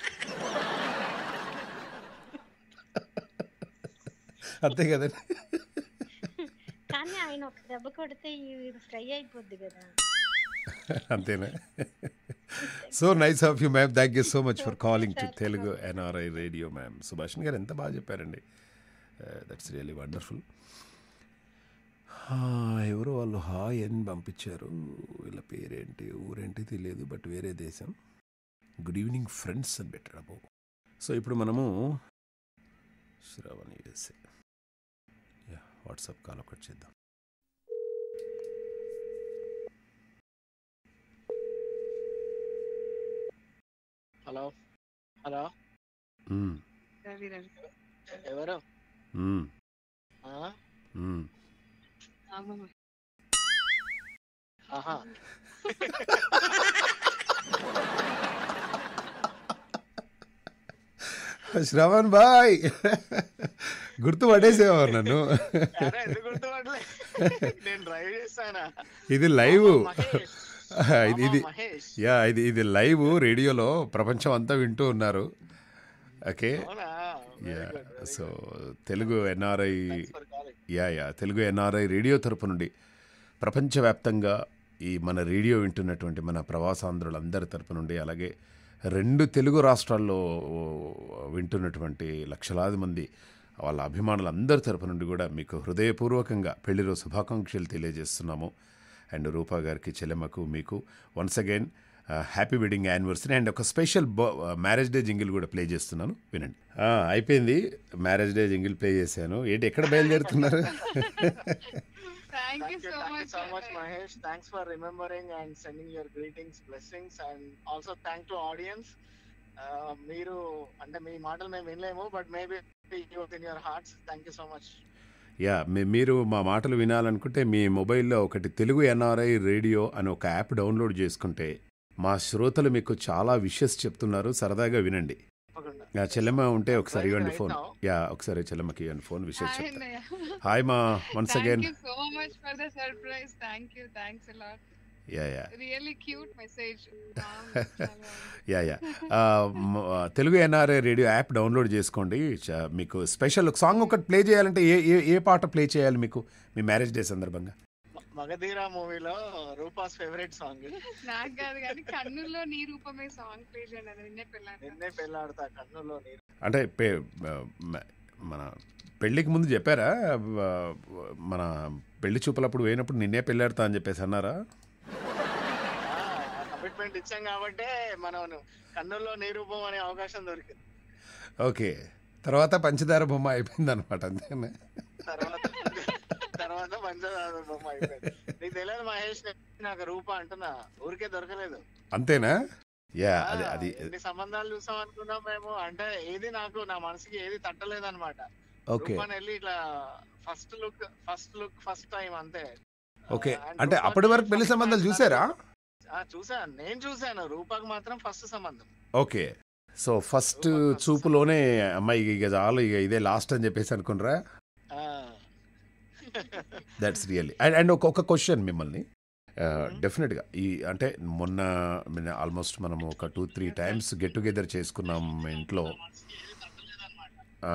అంతే కదండి కానీ ఆయన ఒక దెబ్బ కొడితే ఇది ఫ్రై అయిపోద్ది కదా అంతేనా so nice of you ma'am thank you so much for calling to Telugu NRI radio ma'am Subhashini గారు ఎంత బాగా చెప్పారండి దట్స్ రియలీ వండర్ఫుల్ ఎవరో వాళ్ళు హాయ్ అని పంపించారు వీళ్ళ పేరేంటి ఊరేంటి తెలియదు బట్ వేరే దేశం గుడ్ ఈవినింగ్ ఫ్రెండ్స్ అని పెట్టాడు అబ్బో సో ఇప్పుడు మనము Shravan USA yeah WhatsApp call ఒకటి చేద్దాం హలో హలో మ్మ్, ఎవరు మ్మ్, ఆ? మ్మ్. ఆహా శ్రవణ్ బాయ్ గుర్తు పడేసేవారు నన్ను అరే ఎందుకు గుర్తుపడలే నేను డ్రైవ్ చేస్తానా ఇది లైవ్ మహేష్ ఇది ఇది మామ మహేష్ యా ఇది ఇది లైవ్ రేడియోలో ప్రపంచం అంతా వింటూ ఉన్నారు ఓకే అవునా yeah so Telugu NRI for calling yeah yeah Telugu NRI radio తరపు నుండి ప్రపంచవ్యాప్తంగా ఈ మన రేడియో వింటున్నటువంటి మన ప్రవాసాంధ్రులందరి తరపు నుండి అలాగే రెండు తెలుగు రాష్ట్రాల్లో వింటున్నటువంటి లక్షలాది మంది వాళ్ళ అభిమానులందరి తరపు నుండి కూడా మీకు హృదయపూర్వకంగా పెళ్లిరోజు శుభాకాంక్షలు తెలియజేస్తున్నాము అండ్ రూపా గారికి చెల్లెమ్మకు మీకు once again happy wedding anniversary and ఒక స్పెషల్ మ్యారేజ్ డే జింగిల్ కూడా ప్లే చేస్తున్నాను వినండి ఆ, అయిపోయింది మ్యారేజ్ డే జింగిల్ ప్లే చేశాను ఏంటి ఎక్కడ బయలుదేరుతున్నారు Thank you Thank you, so thank you much. so much, Vijay. Mahesh. Thanks for remembering and sending your greetings, blessings, and also thank to audience. Uh, మీరు అంటే మీ మాటలు మేము వినలేము but maybe in your hearts thank you so much yeah మీ- మీరు మా మాటలు వినాలనుకుంటే మీ మొబైల్లో ఒకటి తెలుగు ఎన్ఆర్ఐ రేడియో అని ఒక యాప్ డౌన్లోడ్ చేసుకుంటే మా శ్రోతలు మీకు చాలా విషెస్ చెప్తున్నారు సరదాగా వినండి తప్పకుండా యా, చెల్లెమ్మ ఉంటే ఒకసారి Right ఇవ్వండి ఫోన్ now. యా ఒకసారి చెల్లెమ్మకి ఇవ్వండి ఫోన్ విషెస్ Hi, చెప్తా Naya. హాయ్ మా once Thank again you so much for the surprise. Thank you. Thanks a lot. Yeah yeah Really cute message. Wow, చాలా యా యా ఆ, మ- ఆ, Telugu NRI radio app download చేసుకోండి చ- మీకు special ఒక సాంగ్ ఒకటి ప్లే చేయాలంటే ఏ ఏ ఏ పాట ప్లే చేయాలి మీకు మీ మ్యారేజ్ డే సందర్భంగా మగధీరా మూవీలో రూపాస్ ఫేవరెట్ సాంగ్ నాకు కాదు కానీ కన్నుల్లో నీ రూపమే సాంగ్ ప్లే చేయండి అది నిన్నే పెళ్ళాను నిన్నే పెళ్ళాడతా కన్నులో నీరు అంటే పె- మ- మన పెళ్ళికి ముందు చెప్పారా ఆ, మన పెళ్లి చూపులప్పుడు పోయినప్పుడు నిన్నే పెళ్ళాడతా అని చెప్పేసి అన్నారా కమిట్మెంట్ ఇచ్చాం కాబట్టే మనం కన్నుల్లో నీరూపం అనే అవకాశం దొరికింది ఓకే తర్వాత పంచదార బొమ్మ అయిపోయింది అనమాట అంతేనా తర్వాత తర్వాత పంచదార బొమ్మ అయిపోయింది నీకు తెలియదు మహేష్ నాకు రూప అంటున్నా ఊరికే దొరకలేదు అంతేనా యా అది ఆ, అది ఎన్ని సంబంధాలు చూసాం అనుకున్నాం మేము అంటే ఏది నాకు నా మనసుకి ఏది తట్టలేదు అనమాట ఓకే రూపాని వెళ్ళి ఇట్లా first look first look first time అంతే ఓకే ఆ, and అంటే రూపాకి అప్పటి వరకు పెళ్లి first సంబంధాలు time చూసారా ఆ, చూసాను నేను చూసాను రూపాకి మాత్రం ఫస్ట్ సంబంధం ఓకే సో ఫస్ట్ చూపులోనే అమ్మాయి ఇక చాలు ఇక ఇదే లాస్ట్ అని చెప్పేసి అనుకున్నారా ఆ. దట్స్ రియల్లీ అండ్ అండ్ ఒక ఒక క్వశ్చన్ మిమ్మల్ని డెఫినెట్గా ఈ అంటే మొన్న ఆల్మోస్ట్ మనము ఒక two three times get together చేసుకున్నాం మా ఇంట్లో ఆ,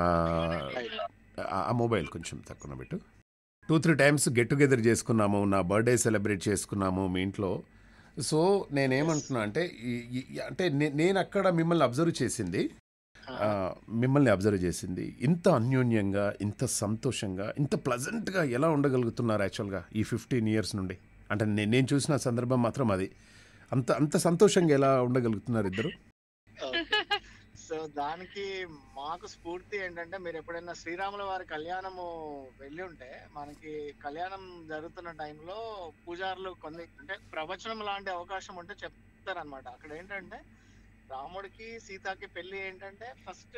ఆ- ఆ మొబైల్ కొంచెం తక్కువ పెట్టు two three times get together చేసుకున్నాము నా బర్త్డే సెలబ్రేట్ చేసుకున్నాము మీ ఇంట్లో సో నేనేమంటున్నా అంటే ఈ- ఈ- అంటే నే- నేను అక్కడ మిమ్మల్ని అబ్జర్వ్ చేసింది ఆ, మిమ్మల్ని అబ్జర్వ్ చేసింది ఇంత అన్యోన్యంగా ఇంత సంతోషంగా ఇంత ప్లజెంట్గా ఎలా ఉండగలుగుతున్నారు యాక్చువల్గా ఈ ఫిఫ్టీన్ ఇయర్స్ నుండి అంటే నే- నేను చూసిన సందర్భం మాత్రం అది అంత అంత సంతోషంగా ఎలా ఉండగలుగుతున్నారు ఇద్దరు సో దానికి మాకు స్ఫూర్తి ఏంటంటే మీరు ఎప్పుడైనా శ్రీరాముల వారి కళ్యాణము వెళ్ళి ఉంటే మనకి కళ్యాణం జరుగుతున్న టైంలో పూజారులు కొన్ని అంటే ప్రవచనం లాంటి అవకాశం ఉంటే చెప్తారనమాట అక్కడ ఏంటంటే రాముడికి సీతకి పెళ్లి ఏంటంటే ఫస్ట్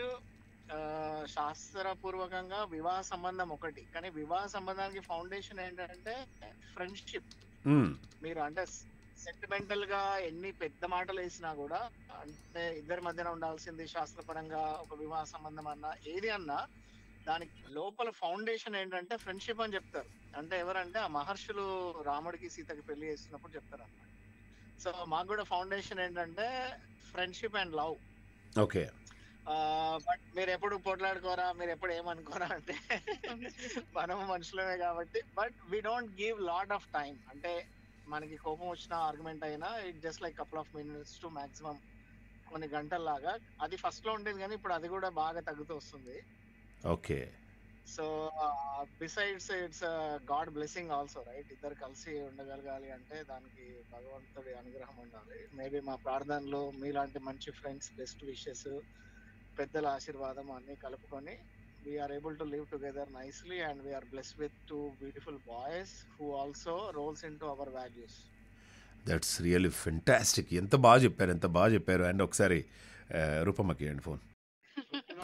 శాస్త్రపూర్వకంగా వివాహ సంబంధం ఒకటి కానీ వివాహ సంబంధానికి ఫౌండేషన్ ఏంటంటే ఫ్రెండ్షిప్ మ్మ్. మీరు అంటే సెంటిమెంటల్ గా ఎన్ని పెద్ద మాటలు వేసినా కూడా అంటే ఇద్దరి మధ్యన ఉండాల్సింది శాస్త్రపరంగా ఒక వివాహ సంబంధం అన్నా ఏది అన్నా దానికి లోపల ఫౌండేషన్ ఏంటంటే ఫ్రెండ్షిప్ అని చెప్తారు అంటే ఎవరంటే ఆ మహర్షులు రాముడికి సీతకి పెళ్లి చేసినప్పుడు చెప్తారు అన్నమాట సో మాకు కూడా ఫౌండేషన్ ఏంటంటే friendship and love okay but మీరు ఎప్పుడు పోట్లాడుకోరా మీరు ఎప్పుడు ఏమనుకోరా అంటే మనం మనుషులమే కాబట్టి but we don't give lot of time అంటే మనకి కోపం వచ్చిన ఆర్గ్యుమెంట్ అయినా it just like couple of minutes to maximum కొన్ని గంటల్లాగా అది ఫస్ట్ లో ఉండేది కానీ ఇప్పుడు అది కూడా బాగా తగ్గుతూ వస్తుంది okay so besides it's God blessing also right ఇద్దరు కలిసి ఉండగలగాలి అంటే దానికి భగవంతుడి అనుగ్రహం ఉండాలి మేబీ మా ప్రార్థనలు మీలాంటి మంచి ఫ్రెండ్స్ బెస్ట్ విషెస్ పెద్దల ఆశీర్వాదం అన్ని కలుపుకొని we are able to live together nicely and we are bless with two beautiful boys who also rolls in to our values that's really fantastic ఎంత బాగా చెప్పారు ఎంత బాగా చెప్పారు అండ్ ఒకసారి ఆ, రూపమ్మకి ఇవ్వండి ఫోన్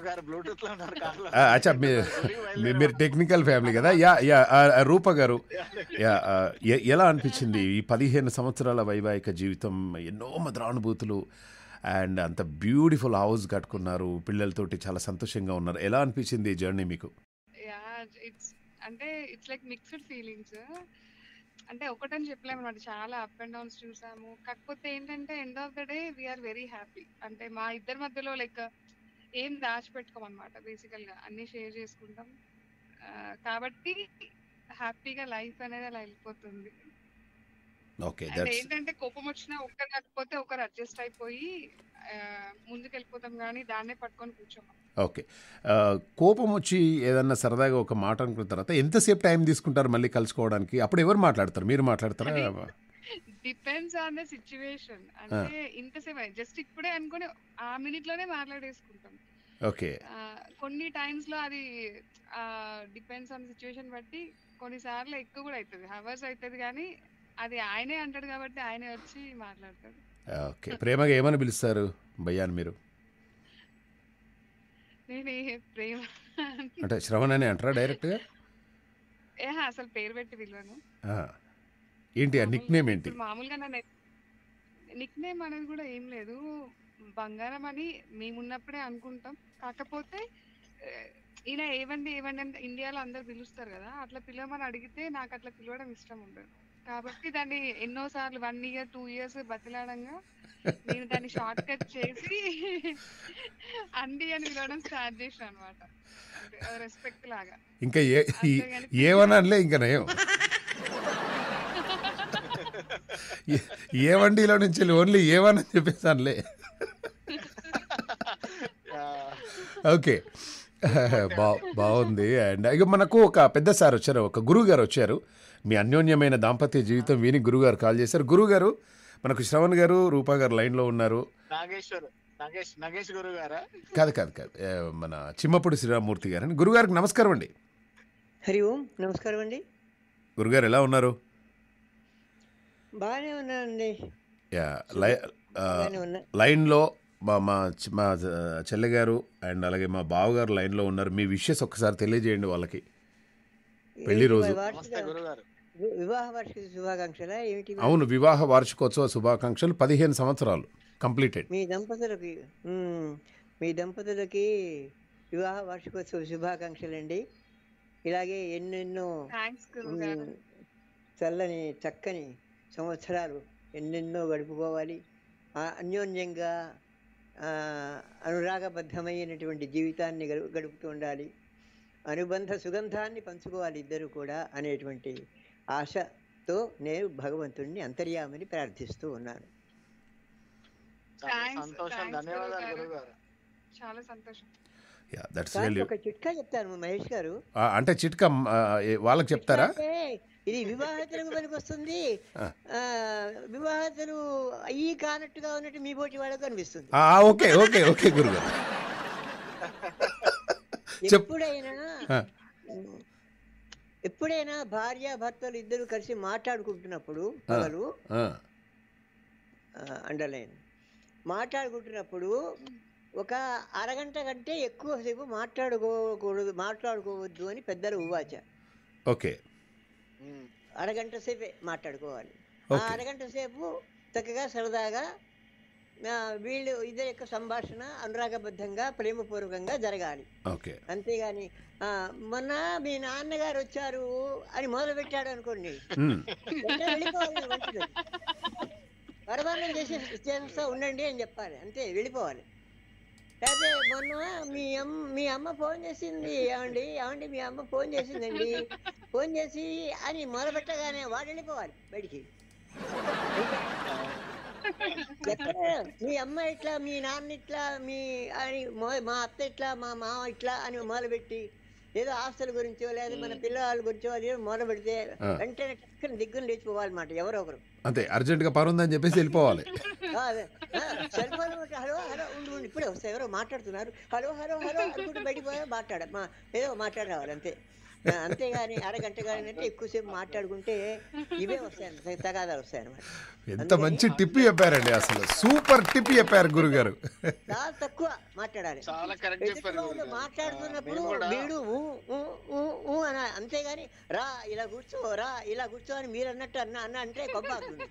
గారు బ్లూటూత్ లో ఉన్నారు కార్లో ఆ, అచ్చా మీ మీ- మీరు టెక్నికల్ ఫ్యామిలీ కదా యా యా ఆ, ఆ, రూప గారు యా ఆ, ఎ- ఎలా అనిపించింది ఈ పదిహేను సంవత్సరాల వైవాహిక జీవితం ఎన్నో మధురానుభూతులు అండ్ అంత బ్యూటిఫుల్ హౌస్ కట్టుకున్నారు పిల్లలతోటి చాలా సంతోషంగా ఉన్నారు ఎలా అనిపించింది ఈ జర్నీ మీకు యా ఇట్స్ అంటే ఇట్స్ లైక్ మిక్స్డ్ ఫీలింగ్స్ అంటే ఒకటని చెప్పలేము అనమాట చాలా అప్ అండ్ డౌన్స్ చూసాము కాకపోతే ఏంటంటే end of the day we are very happy అంటే మా ఇద్దరి మధ్యలో లైక్ ఏం దాచిపెట్టుకోమన్నమాట బేసికల్ గా అన్ని షేర్ చేసుకుంటాం ఆ, కాబట్టి హ్యాపీగా లైఫ్ అనేది అలా వెళ్ళిపోతుంది ఓకే అంటే దట్స్ ఏంటంటే కోపం వచ్చినా ఒకరు కాకపోతే ఒకరు అడ్జస్ట్ అయిపోయి ఆ, ముందుకు వెళ్ళిపోతాం కానీ దాన్నే పట్టుకొని కూర్చోము ఓకే ఆ, కోపం వచ్చి ఏదన్నా సరదాగా ఒక మాట అనుకున్న తర్వాత ఎంతసేపు టైం తీసుకుంటారు మళ్ళీ కలుసుకోవడానికి అప్పుడు ఎవరు మాట్లాడతారు మీరు మాట్లాడతారా డిపెండ్స్ ఆన్ ద సిచ్యువేషన్ అంటే ఇంతసేపు జస్ట్ ఇప్పుడే అనుకుని ఆ మినిట్ లోనే మాట్లాడేసుకుంటాం ఓకే ఆ, కొన్ని టైమ్స్ లో అది డిపెండ్స్ ఆన్ సిచ్యువేషన్ బట్టి కొన్నిసార్లు ఎక్కువ కూడా అవుతుంది హవర్స్ అవుతుంది కానీ అది ఆయనే అంటాడు కాబట్టి ఆయనే వచ్చి మాట్లాడతాడు ఓకే ప్రేమగా ఏమని పిలుస్తారు భయ్యాని మీరు నేను ఏ ప్రేమ అంటే శ్రవణ్ అని అంటారా డైరెక్ట్గా ఏ అసలు పేరు పెట్టి పిలవను ఆ. ఏంటి ఆ నిక్ నేమ్ ఏంటి ఇప్పుడు మామూలుగా నన్ను నిక్ నేమ్ అనేది కూడా ఏం లేదు బంగారం అని మేమున్నప్పుడే అనుకుంటాం కాకపోతే ఆ, ఈయన ఏవండి ఏవండి అంటే ఇండియాలో అందరు పిలుస్తారు కదా అట్లా పిలవమని అడిగితే నాకు అట్లా పిలవడం ఇష్టం ఉండదు కాబట్టి దాన్ని ఎన్నో సార్లు వన్ ఇయర్ టూ ఇయర్స్ బతిలాడంగా నేను దాన్ని షార్ట్ కట్ చేసి అండి అని పిలవడం స్టార్ట్ చేసాను అనమాట రెస్పెక్ట్ లాగా ఇంకా ఏ ఈ- అంతేగాని ఏమనలే ఇంకా నయం ఏ- ఏ వండిలో నుంచి ఓన్లీ ఏమని చెప్పేసానులే ఓకే బా బాగుంది అండ్ ఇక మనకు ఒక పెద్ద సార్ వచ్చారు ఒక గురువు గారు వచ్చారు మీ అన్యోన్యమైన దాంపత్య జీవితం విని గురుగారు కాల్ చేశారు గురుగారు మనకు శ్రవణ్ గారు రూపా గారు లైన్లో ఉన్నారు నాగేశ్వర్ నాగేష్ నాగేష్ గురు గారా కాదు కాదు కాదు ఏ, మన చిమ్మపూడి శ్రీరామూర్తి గారు గురుగారికి నమస్కారం అండి హరి ఓం నమస్కారం అండి గురుగారు ఎలా ఉన్నారు బాగానే ఉన్నానండి యా లై ఆ, బాగానే ఉన్నా లైన్లో మా మా చి- మా చెల్లె గారు అండ్ అలాగే మా బావగారు లైన్లో ఉన్నారు మీ విషయస్ ఒక్కసారి తెలియజేయండి వాళ్ళకి పెళ్లి ఏంటి రోజు. మా వార్షిక నమస్తే గురు గారు వి- వివాహ వార్షిక శుభాకాంక్షలా ఏమిటి అవును వివాహ వార్షికోత్సవ శుభాకాంక్షలు పదిహేను సంవత్సరాలు కంప్లీటెడ్ మీ దంపతులకి మ్మ్, మీ దంపతులకి వివాహ వార్షికోత్సవ శుభాకాంక్షలండి ఇలాగే ఎన్నెన్నో థ్యాంక్స్ గురువు గారు మ్మ్, చల్లని చక్కని సంవత్సరాలు ఎన్నెన్నో గడుపుకోవాలి ఆ, అన్యోన్యంగా ఆ, అనురాగబద్ధమైనటువంటి జీవితాన్ని గడు గడుపుతూ ఉండాలి అనుబంధ సుగంధాన్ని పంచుకోవాలి ఇద్దరు కూడా అనేటువంటి ఆశతో నేను భగవంతుడిని అంతర్యామని ప్రార్థిస్తూ ఉన్నాను చాలా Thanks, సంతోషం thanks ధన్యవాదాలు గురువు గురువు గారు చాలా సంతోషం యా దట్స్ కానీ రియల్లీ ఒక చిట్కా చెప్తాను మహేష్ గారు అంటే చిట్కా ఆ, ఏ- వాళ్ళకి చెప్తారా చిట్కా అంటే ఇది వివాహతులకు పనికి వస్తుంది ఆ. ఆ, వివాహతులు అయ్యి కానట్టుగా ఉన్నట్టు మీ పోటీ వాళ్ళకు అనిపిస్తుంది ఆ, ఓకే ఓకే ఓకే గురుగారు చెప్ ఎప్పుడైనా ఆ. ఉమ్, ఎప్పుడైనా భార్య భర్తలు ఇద్దరు కలిసి మాట్లాడుకుంటున్నప్పుడు పగలు ఆ, అండర్లైన్ మాట్లాడుకుంటున్నప్పుడు ఒక అరగంట కంటే ఎక్కువసేపు మాట్లాడుకోకూడదు మాట్లాడుకోవద్దు అని పెద్దలు ఉవాచ ఓకే ఉమ్. అరగంట సేపే మాట్లాడుకోవాలి ఆ ఓకే అరగంట సేపు చక్కగా సరదాగా ఆ, వీళ్ళు ఇద్దరి యొక్క సంభాషణ అనురాగబద్ధంగా ప్రేమపూర్వకంగా జరగాలి ఓకే అంతేగాని ఆ, మొన్న మీ నాన్నగారు వచ్చారు అని మొదలు పెట్టాడు అనుకోండి ఉమ్, వెంటనే వెళ్ళిపోవాలి వంటలోకి. పరమాన్నం చేసి చేస్తా ఉండండి అని చెప్పాలి అంతే వెళ్ళిపోవాలి లేకపోతే మొన్న మీ అమ్మ మీ అమ్మ ఫోన్ చేసింది ఏమండి ఏమండి మీ అమ్మ ఫోన్ చేసిందండి ఫోన్ చేసి అని మొదలు పెట్టగానే వాడు వెళ్ళిపోవాలి బయటికి ఎక్కడ మీ అమ్మ ఇట్లా మీ నాన్న ఇట్లా మీ అని మొ- మా అత్త ఇట్లా మా మామ ఇట్లా అని మొదలుపెట్టి ఏదో ఆస్తుల గురించో లేదా మన పిల్లవాళ్ళ గురించో అది మొదలు పెడితే ఆ. వెంటనే టక్కున దిగ్గున లేచిపోవాలన్నమాట ఎవరో ఒకరు అంతే అర్జెంటుగా పని ఉందని చెప్పేసి వెళ్ళిపోవాలి ఆ, అదే. ఆ, సెల్ ఫోన్ కొట్టి, హలో హలో ఉండు ఉండు ఇప్పుడే వస్తాయి ఎవరో మాట్లాడుతున్నారు హలో హలో హలో అనుకుంటూ బయటికి పోయా మాట్లాడ మా ఏదో మాట్లాడి రావాలి అంతే ఆ, అంతేగాని అరగంట కానీ అంటే ఎక్కువసేపు మాట్లాడుకుంటే ఇవే వస్తాయి తగాదాలు వస్తాయి అనమాట ఎంత మంచి టిప్ చెప్పారండి అసలు సూపర్ టిప్ చెప్పారు గురుగారు చాలా తక్కువ మాట్లాడాలి చాలా కరెక్ట్ ఎదుటి చెప్పారు వాళ్ళు గురుగారు. మాట్లాడుతున్నప్పుడు నేను కూడా వీడు ఊ, ఊ, ఊ, ఊ అన అంతేగాని రా ఇలా కూర్చో రా ఇలా కూర్చో అని మీరు అన్నట్టు అన్న అన్న అంటే కొబ్బాకుతుంది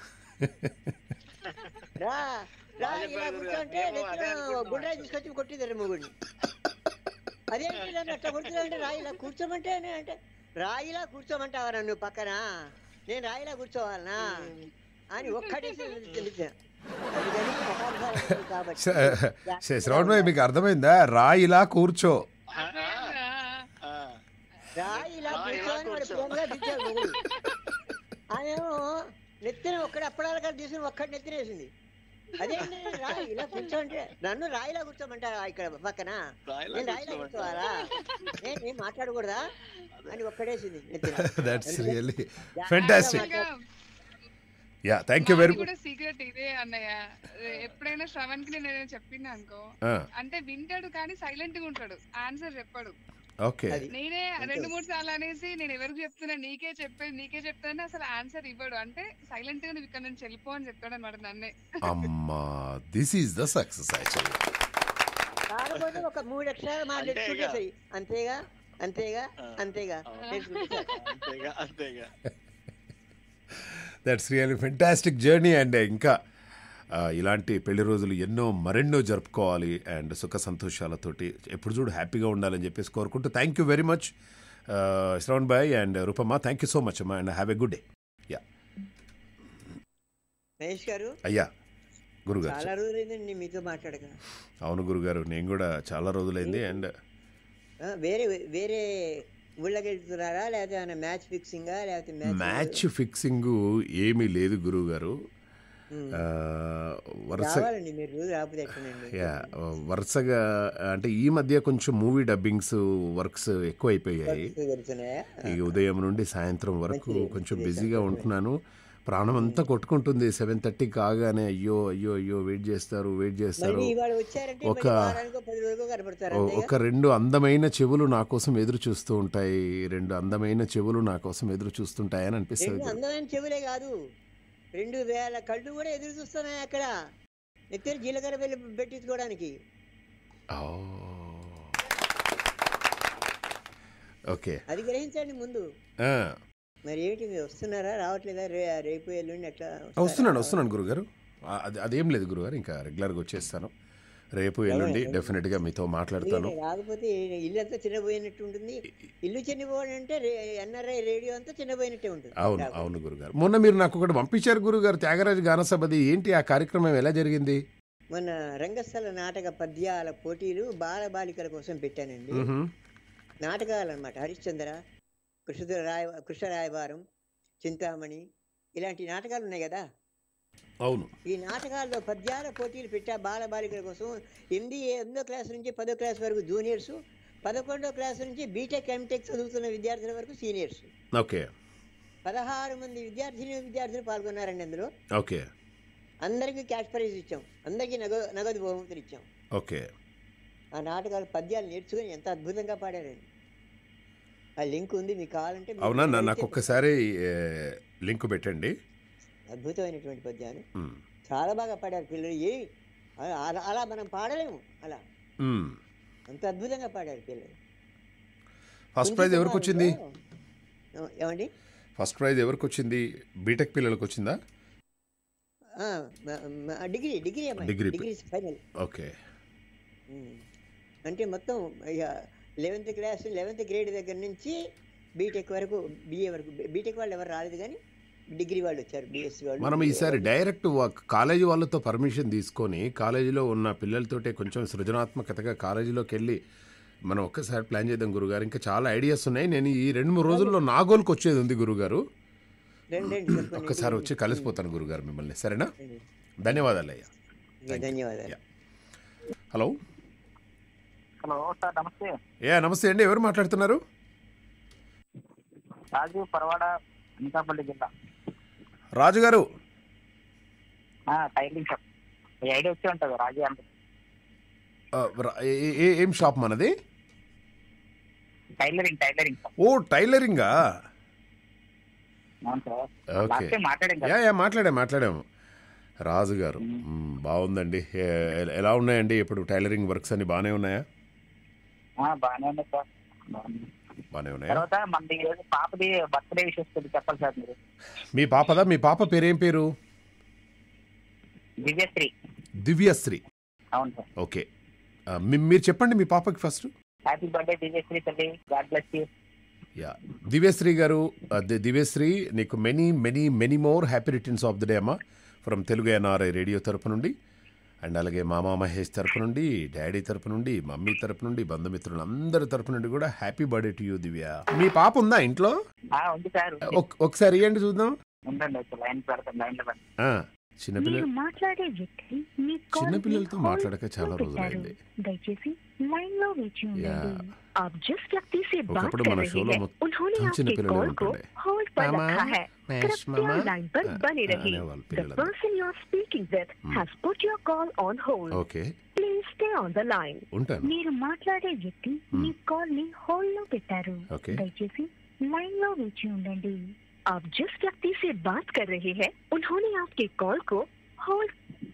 రా రా బాగా ఇలా చెప్పారు కూర్చో అంటే మేము అదే నెత్తిన అనుకుంటున్నాం. గుండ్రాయి తీసుకొచ్చి కొట్టిద్దరు మొగుడిని అదే అట్లా కొడుతున్నారంటే రా ఇలా కూర్చోమంటే అని అంటే రాయిలా కూర్చోమంటావా నన్ను పక్కన నేను రాయిలా కూర్చోవాలనా అని ఒక్కటేసి తెలిసిన అందుకని కథార్థాలు ఉంటాయి కాబట్టి శ- శ్రవణ్ భాయ్ మీకు అర్థమైందా రా ఇలా కూర్చో ఆ, ఆ, రాయి ఇలా రా, ఇలా కూర్చోని వాడు కూర్చో. ప్రేమగా పిలిచాడు మొగుడు ఆయనేమో నెత్తిన ఒక్కడు అప్పడాల కాడ తీసుకుని ఒక్కడి నెత్తిన వేసింది అదే రా ఇలా కూర్చోంటే నన్ను రాయిలా కూర్చోమంటారా ఇక్కడ పక్కన రాయిలా నేను రాయిలా కూర్చోమంటారా? కూర్చోవాలా నేను ఏం మాట్లాడకూడదా అని ఒక్కడేసింది నెత్తిన దట్స్ రియల్లీ జాగ్రత్తగా ఫెంటాస్టిక్ మాట్లాడు. యా థ్యాంక్ యూ వెరీ మాది కూడా సీక్రెట్ ఇదే అన్నయ్య ఎప్పుడైనా శ్రవణ్ కి నేను ఏదైనా చెప్పింది అనుకో అంటే వింటాడు కానీ సైలెంట్ గా ఉంటాడు ఆన్సర్ చెప్పాడు ఓకే అది నేనే రెండు మూడు సార్లు అనేసి నేను ఎవరికి చెప్తున్నా నీకే చెప్పేది నీకే చెప్తాను అసలు ఆన్సర్ ఇవ్వడు అంటే సైలెంట్ గా నువ్వు ఇక్కడ నుంచి వెళ్ళిపో అని చెప్తాడు అనమాట నన్నే అమ్మా this is the success actually కాకపోతే ఒక మూడు అక్షరాలు మాట అంతేగా. నేర్చుకుంటే సరి అంతేగా అంతేగా ఆ. అంతేగా ఆ. నేర్చుకుంటే సరి. అంతేగా అంతేగా that's really fantastic journey and ఇంకా ఆ, ఇలాంటి పెళ్లి రోజులు ఎన్నో మరెన్నో జరుపుకోవాలి అండ్ సుఖ సంతోషాలతోటి ఎప్పుడు చూడు హ్యాపీగా ఉండాలని చెప్పేసి కోరుకుంటూ thank you very much Shravan bye and రూపమ్మ థ్యాంక్ యూ సో మచ్ అమ్మా and have a good day yeah Mahesh గారు అయ్యా గురుగారు చాలా రోజులైందండి మీతో మాట్లాడక అవును గురుగారు నేను కూడా చాలా రోజులైంది అండ్ ఆ, వేరే వేరే ఊళ్ళకి వెళ్తున్నారా లేకపోతే ఏమైనా మ్యాచ్ ఫిక్సింగా లేకపోతే మ్యాచ్ ఫిక్సింగ్ ఏమీ లేదు గురువుగారు ఉమ్. ఆ, వరుస రావాలండి మీరు రోజు రాకపోతే ఎట్టనండి యా వరుసగా అంటే ఈ మధ్య కొంచెం మూవీ డబ్బింగ్స్ వర్క్స్ ఎక్కువ అయిపోయాయి జరుగుతున్నాయా ఈ ఉదయం నుండి సాయంత్రం వరకు మంచిది, కొంచెం మంచిది, బిజీగా సంతోషమే. ఉంటున్నాను ప్రాణం అంతా కొట్టుకుంటుంది సెవెన్ థర్టీ కాగానే అయ్యో అయ్యో అయ్యో వెయిట్ చేస్తారు వెయిట్ చేస్తారు మళ్ళీ ఇవాళ వచ్చారంటే ఒక- మళ్ళీ వారానికో పది రోజులకో కనపడతారు ఓ- అంతేగా? ఒక రెండు అందమైన చెవులు నా కోసం ఎదురు చూస్తూ ఉంటాయి రెండు అందమైన చెవులు నా కోసం ఎదురు చూస్తుంటాయి అని అనిపిస్తుంది రెండు అందమైన చెవులే కాదు రెండు వేల కళ్ళు కూడా ఎదురు చూస్తున్నాయి అక్కడ నెత్తిన జీలకర్ర వెళ్ళి పెట్టించుకోవడానికి ఓ. ఓకే అది గ్రహించండి ముందు ఆ, మరి ఏంటి మీరు వస్తున్నారా రావట్లేదా రే రేపు ఎల్లుండి ఎట్లా వస్తున్నాను వస్తున్నాను గురుగారు ఆ, అది అదేం లేదు గురుగారు ఇంకా రెగ్యులర్గా వచ్చేస్తాను రేపు ఎల్లుండి డెఫినెట్గా మీతో మాట్లాడతాను ఎందుకంటే రాకపోతే ఇల్లు అంతా చిన్నపోయినట్టు ఉంటుంది ఇల్లు చిన్నపోవాలంటే ఎన్ఆర్ఐ రేడియో అంతా చిన్నపోయినట్టే ఉంటుంది అవును రాకపోతే. అవును గురుగారు మొన్న మీరు నాకు ఒకటి పంపించారు గురుగారు త్యాగరాజు గానసభది ఏంటి ఆ కార్యక్రమం ఎలా జరిగింది మొన్న రంగస్థల నాటక పద్యాల పోటీలు బాల బాలికల కోసం పెట్టానండి మ్హూ. నాటకాలు అనమాట హరిశ్చంద్ర కృష్ణ రాయ కృష్ణరాయవారం చింతామణి ఇలాంటి నాటకాలు ఉన్నాయి కదా అవును ఈ నాటకాల్లో పద్యాల పోటీలు పెట్టా బాల బాలికల కోసం ఎనిమిది ఎనిమిదో క్లాస్ నుంచి పదో క్లాస్ వరకు జూనియర్స్ పదకొండో క్లాస్ నుంచి బీటెక్ ఎంటెక్ చదువుతున్న విద్యార్థుల వరకు సీనియర్స్ ఓకే పదహారు మంది విద్యార్థిని విద్యార్థులు పాల్గొన్నారండి అందులో ఓకే అందరికీ క్యాష్ ప్రైజ్ ఇచ్చాం అందరికీ నగదు నగదు బహుమతులు ఇచ్చాం ఓకే ఆ నాటకాలు పద్యాలు నేర్చుకుని ఎంత అద్భుతంగా పాడారండి ఆ లింక్ ఉంది మీకు కావాలంటే మీరు అవునా నా- అడిగితే నాకు ఒక్కసారి ఏ, లింక్ పెట్టండి అద్భుతమైనటువంటి పద్యాలు మ్. చాలా బాగా పాడారు పిల్లలు ఏ అలా- అలా మనం పాడలేము అలా మ్. అంత అద్భుతంగా పాడారు పిల్లలు ఫస్ట్ ప్రైజ్ ఎవరికి వచ్చింది ఆ, ఏమండి ఫస్ట్ ప్రైజ్ ఎవరికి వచ్చింది బీటెక్ పిల్లలకు వచ్చిందా ఆ, మ- మ- డిగ్రీ డిగ్రీ అమ్మాయి degree. Degree final okay um. అంటే మొత్తం ఇక లెవెన్త్ క్లాస్ లెవెన్త్ గ్రేడ్ దగ్గర నుంచి బీటెక్ వరకు బిఏ వరకు బీటెక్ వాళ్ళు ఎవరు రాలేదు కానీ డిగ్రీ వాళ్ళు వచ్చారు బిఎస్సి వాళ్ళు మనం ఈసారి డైరెక్ట్ వా- కాలేజీ వాళ్ళతో పర్మిషన్ తీసుకొని కాలేజీలో ఉన్న పిల్లలతోటే కొంచెం సృజనాత్మకతగా కాలేజీలోకి వెళ్ళి మనం ఒక్కసారి ప్లాన్ చేద్దాం గురుగారు ఇంకా చాలా ఐడియాస్ ఉన్నాయి నేను ఈ రెండు మూడు రోజుల్లో నాగోల్కి వచ్చేది ఉంది గురుగారు రెండు రెండు చెప్పండి. ఒక్కసారి వచ్చి కలిసిపోతాను గురుగారు మిమ్మల్ని సరేనా రండి. ధన్యవాదాలు అయ్యా ఇక ధన్యవాదాలు యా. హలో హలో సార్ నమస్తే ఏ నమస్తే అండి ఎవరు మాట్లాడుతున్నారు రాజు పరవాడ అనకాపల్లి జిల్లా రాజు గారు ఆ, టైలింగ్ షాప్ ఈ ఐడియా వచ్చి ఉంటుంది రాజు అంటే ఆ, రా- ఏ- ఏ- ఏం షాప్ మనది టైలరింగ్ టైలరింగ్ సార్ ఓ టైలరింగా అవును సార్ ఓకే లాస్ట్ టైం మాట్లాడాం యా కదా యా మాట్లాడాం మాట్లాడాము రాజు గారు మ్, బాగుందండి ఏ- ఎలా ఉన్నాయండి ఇప్పుడు టైలరింగ్ వర్క్స్ అన్ని బాగానే ఉన్నాయా ఆ, బాగానే ఉంది సార్ బాగుంది. బాగానే ఉన్నాయా తర్వాత మనది ఈ రోజు పాపది బర్త్డే విషయస్ కొద్దిగా చెప్పాలి సార్ మీరు మీ పాపదా మీ పాప పేరేం పేరు దివ్యశ్రీ దివ్యశ్రీ అవును సార్ ఓకే ఆ, మీ- మీరు చెప్పండి మీ పాపకి ఫస్ట్ హ్యాపీ బర్త్డే దివ్యశ్రీ తల్లి God bless you yeah Divyasri గారు ఆ, ది- దివ్యశ్రీ నీకు many many many more happy returns of the day అమ్మా ఫ్రమ్ తెలుగు ఎన్ఆర్ఐ రేడియో తరపు నుండి అండ్ అలాగే మామా మహేష్ తరపు నుండి డాడీ తరపు నుండి మమ్మీ తరపు నుండి బంధుమిత్రులు అందరి తరపు నుండి కూడా happy birthday to you Divya మీ పాప ఉందా ఇంట్లో ఆ, ఉంది సార్ ఉంది. ఒక్- ఒకసారి ఇవ్వండి చూద్దాం ఉండండి వచ్చి లైన్ పెడతాం లైన్ లో పెడతాం ఆ, చిన్నపిల్ల మీరు మాట్లాడే వ్యక్తి మీ కాల్ చిన్నపిల్లలతో ని మాట్లాడక hold చాలా లో రోజులైంది. పెట్టారు. దయచేసి లైన్ లో వేచి యా. ఉండండి आप जिस व्यक्ति से बात ఒకప్పుడు कर మన रहे షోలో हैं మొత్తం उन्होंने చిన్న आपके పిల్లలే कॉल को ఉంటుండే. होल्ड पर मामा, रखा है మహేష్ कृपया మామ लाइन पर ఆ, बने रहिए అనేవాళ్ళు The పిల్లలు person you are speaking with has put your call on hold. Okay Please stay on the line. ఉంటాను మీరు మాట్లాడే వ్యక్తి మీ కాల్ ని హోల్డ్ లో పెట్టారు ఓకే దయచేసి లైన్ లో వేచి ఉండండి आप जिस व्यक्ति से बात कर रहे हैं उन्होंने आपके कॉल को होल्ड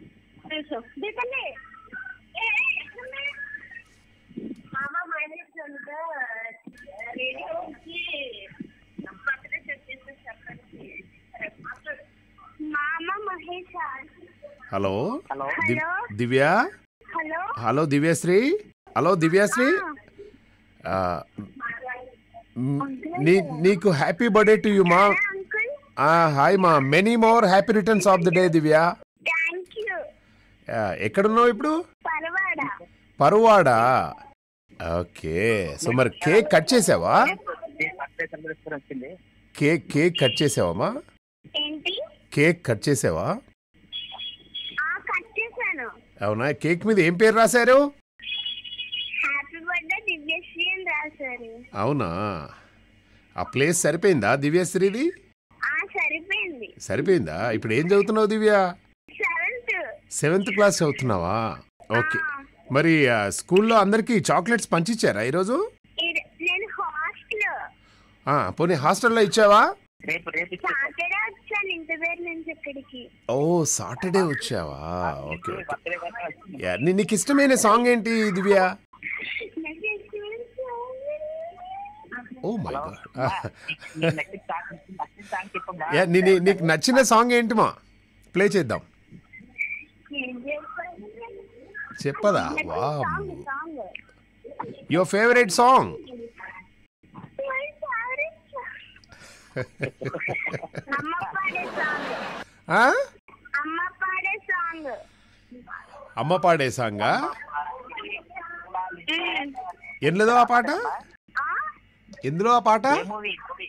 మామ మహేష్ హలో హలో దివ్- hello. Divya hello hello Divyasri hello Divyasri ఆ, మ్, నీ నీకు హ్యాపీ బర్త్డే టు యూ మా అంకుల్ హాయ్ మా many more happy returns of the day Divya thank you ఆ, ఎక్కడున్నావు ఇప్పుడు పరవాడ పరువాడా ఓకే సో మరి కేక్ కట్ చేసావా బర్త్డే సెలబ్రేషన్ వచ్చింది కేక్ కేక్ కట్ చేసావమ్మా ఏంటి కేక్ కట్ చేసావా ఆ కట్ చేశాను అవునా కేక్ మీద ఏం పేరు రాశారు హ్యాపీ బర్త్డే దివ్యశ్రీ అని రాశారు అవునా ఆ ప్లేస్ సరిపోయిందా దివ్యశ్రీది ఆ సరిపోయింది సరిపోయిందా ఇప్పుడు ఏం చదువుతున్నావు దివ్య సెవెంత్ సెవెంత్ క్లాస్ చదువుతున్నావా ఓకే మరి ఆ, స్కూల్లో అందరికీ చాక్లెట్స్ పంచిచ్చారా ఈరోజు నేను హాస్టల్ ఆ, పోనీ హాస్టల్లో ఇచ్చావా రేపు రేపు ఇచ్చేస్తాం. సాటర్డే వచ్చాను ఇంటి పేరు నుంచి ఇక్కడికి ఓ సాటర్డే వచ్చావా ఓకే ఓకే బర్త్డే కానీ వచ్చింది యా, నీ- నీకు ఇష్టమైన సాంగ్ ఏంటి దివ్య నాకు ఇష్టమైన song. Oh my hello God నీ నెక్స్ట్ సాంగ్ నెక్స్ట్ సాంగ్ చెప్పమ్మా యా నీ నీ- నీకు నచ్చిన సాంగ్ ఏంటి మా ప్లే చేద్దాం ఏం చెప్పాలి? చెప్పదా నాకు వా song, song. Your favourite song My favorite song. అమ్మ పాడే సాంగ్ అమ్మ పాడే సాంగ్ అమ్మ పాడే సాంగా ఎందులో ఆ పాట ఎందులో ఆ పాట ఏ మూవీ మూవీ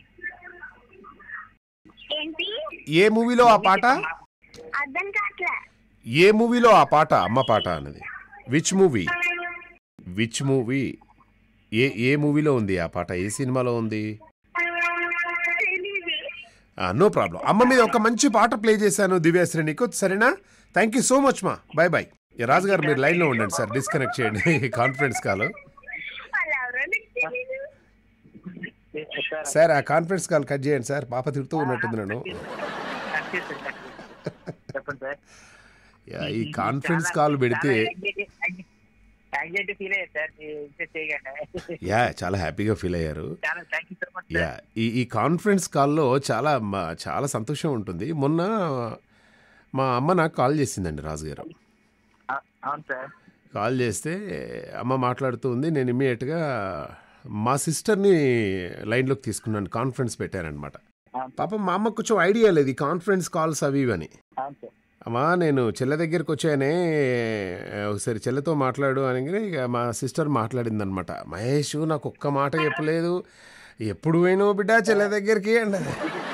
ఏంటి ఏ మూవీలో ఆ పాట అర్థం కావట్లే ఏ మూవీలో ఆ పాట అమ్మ పాట అన్నది విచ్ మూవీ విచ్ మూవీ ఏ ఏ మూవీలో ఉంది ఆ పాట ఏ సినిమాలో ఉంది తెలీదు నో ప్రాబ్లం అమ్మ మీద ఒక మంచి పాట ప్లే చేశాను దివ్యాశ్రీ నీకు సరేనా థ్యాంక్ యూ సో మచ్ మా బాయ్ బాయ్ రాజు గారు మీరు లైన్లో ఉండండి సార్ డిస్కనెక్ట్ చేయండి కాన్ఫరెన్స్ కాల్ వాళ్ళు ఎవరో నాకు తెలీదు సార్ సార్ ఆ కాన్ఫరెన్స్ కాల్ కట్ చేయండి సార్ పాప తిడుతూ ఉన్నట్టుంది నన్ను కట్ చేస్తాను, కట్ చేస్తాను. చెప్పండి సార్ యా, ఈ కాన్ఫరెన్స్ కాల్ పెడితే యాంగ్జైటీ ఫీల్ అయ్యారు సార్ ఇంట్రెస్ట్ చేయగానే యా చాలా హ్యాపీగా ఫీల్ అయ్యారు చాలా thank you so much yeah ఈ ఈ కాన్ఫరెన్స్ కాల్లో చాలా మ- చాలా సంతోషం ఉంటుంది మొన్న మా అమ్మ నాకు కాల్ చేసిందండి రాజు గారు అవును సార్ కాల్ చేస్తే అమ్మ మాట్లాడుతూ ఉంది నేను ఇమ్మీడియట్గా మా సిస్టర్ని లైన్లోకి తీసుకున్నాను కాన్ఫరెన్స్ పెట్టానమాట అవును పాపం మా అమ్మకు కొంచెం ఐడియా లేదు ఈ కాన్ఫరెన్స్ కాల్స్ అవి ఇవి అని అవును సార్ అమ్మా నేను చెల్లె దగ్గరికి వచ్చానే ఒకసారి చెల్లెతో మాట్లాడు అనగానే ఇక మా సిస్టర్ మాట్లాడింది అనమాట మహేష్ నాకు ఒక్క మాట చెప్పలేదు ఎప్పుడు పోయినావు బిడ్డ చెల్లె దగ్గరికి అన్నది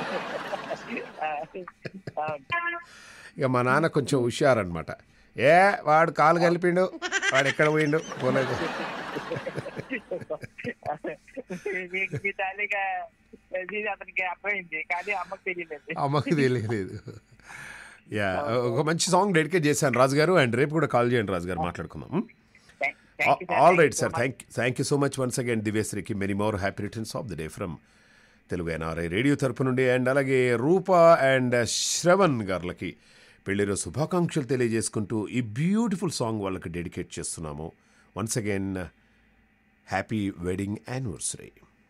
అవును. ఇక మా నాన్న కొంచెం హుషారనమాట ఏ వాడు కాలు కలిపిండు వాడు ఎక్కడ పోయిండు పోలేదు మీకు మీ తల్లిగా ఇది అతనికి అర్థమైంది కానీ అమ్మకు తెలియలేదు అమ్మకి తెలియలేదు యా ఒక మంచి సాంగ్ డెడికేట్ చేశాను రాజు గారు అండ్ రేపు కూడా కాల్ చేయండి రాజు గారు మాట్లాడుకుందాం thank you all right sir thank thank you so much once again దివ్యశ్రీకి many more happy returns of the day from Telugu NRI radio తరపు నుండి అండ్ అలాగే రూప అండ్ శ్రవణ్ గారులకి పెళ్లిలో శుభాకాంక్షలు తెలియజేసుకుంటూ ఈ బ్యూటిఫుల్ సాంగ్ వాళ్ళకి డెడికేట్ చేస్తున్నాము once again happy wedding anniversary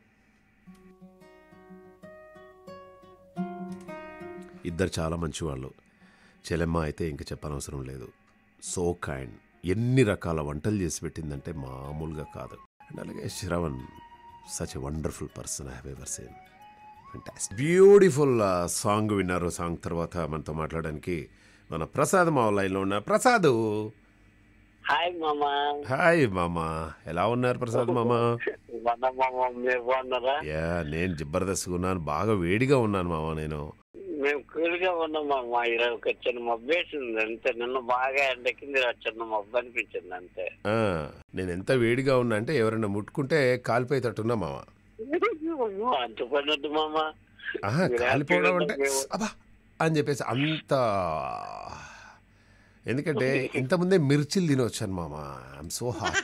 ఇద్దరు చాలా మంచి వాళ్ళు చెలెమ్మ అయితే ఇంక చెప్పనవసరం లేదు సో కైండ్ ఎన్ని రకాల వంటలు చేసి పెట్టిందంటే మామూలుగా కాదు అండ్ అలాగే Shravan such a wonderful person I have ever seen fantastic beautiful song విన్నారు సాంగ్ తర్వాత మనతో మాట్లాడడానికి మన ప్రసాద్ మా లైన్లో ఉన్న ప్రసాద్ హాయ్ మామా హాయ్ మామా ఎలా ఉన్నారు ప్రసాద్ మామా మన మామ మీరు బాగున్నారా యా నేను జబర్దస్త్గా ఉన్నాను బాగా వేడిగా ఉన్నాను మామ నేను మేము కూల్గా ఉన్నాం మామ ఈరోజు ఒక చిన్న మబ్బు వేసింది అంతే నిన్న బాగా ఎండకింది ఈరోజు చిన్న మబ్బు అనిపించింది అంతే ఆ, నేను ఎంత వేడిగా ఉన్నా అంటే ఎవరైనా ముట్టుకుంటే కాలిపోయేటట్టున్నా మామ అంత పడినట్టు మామ ఆహా మీరు కాలిపోవడం హ్యాపీగా అంటే ఉన్నాం మేము. అబ్బా అని చెప్పేసి అంత ఎందుకంటే ఇంతకుముందే మిర్చిలు తినొచ్చాను మామ ఐఎమ్ సో హాట్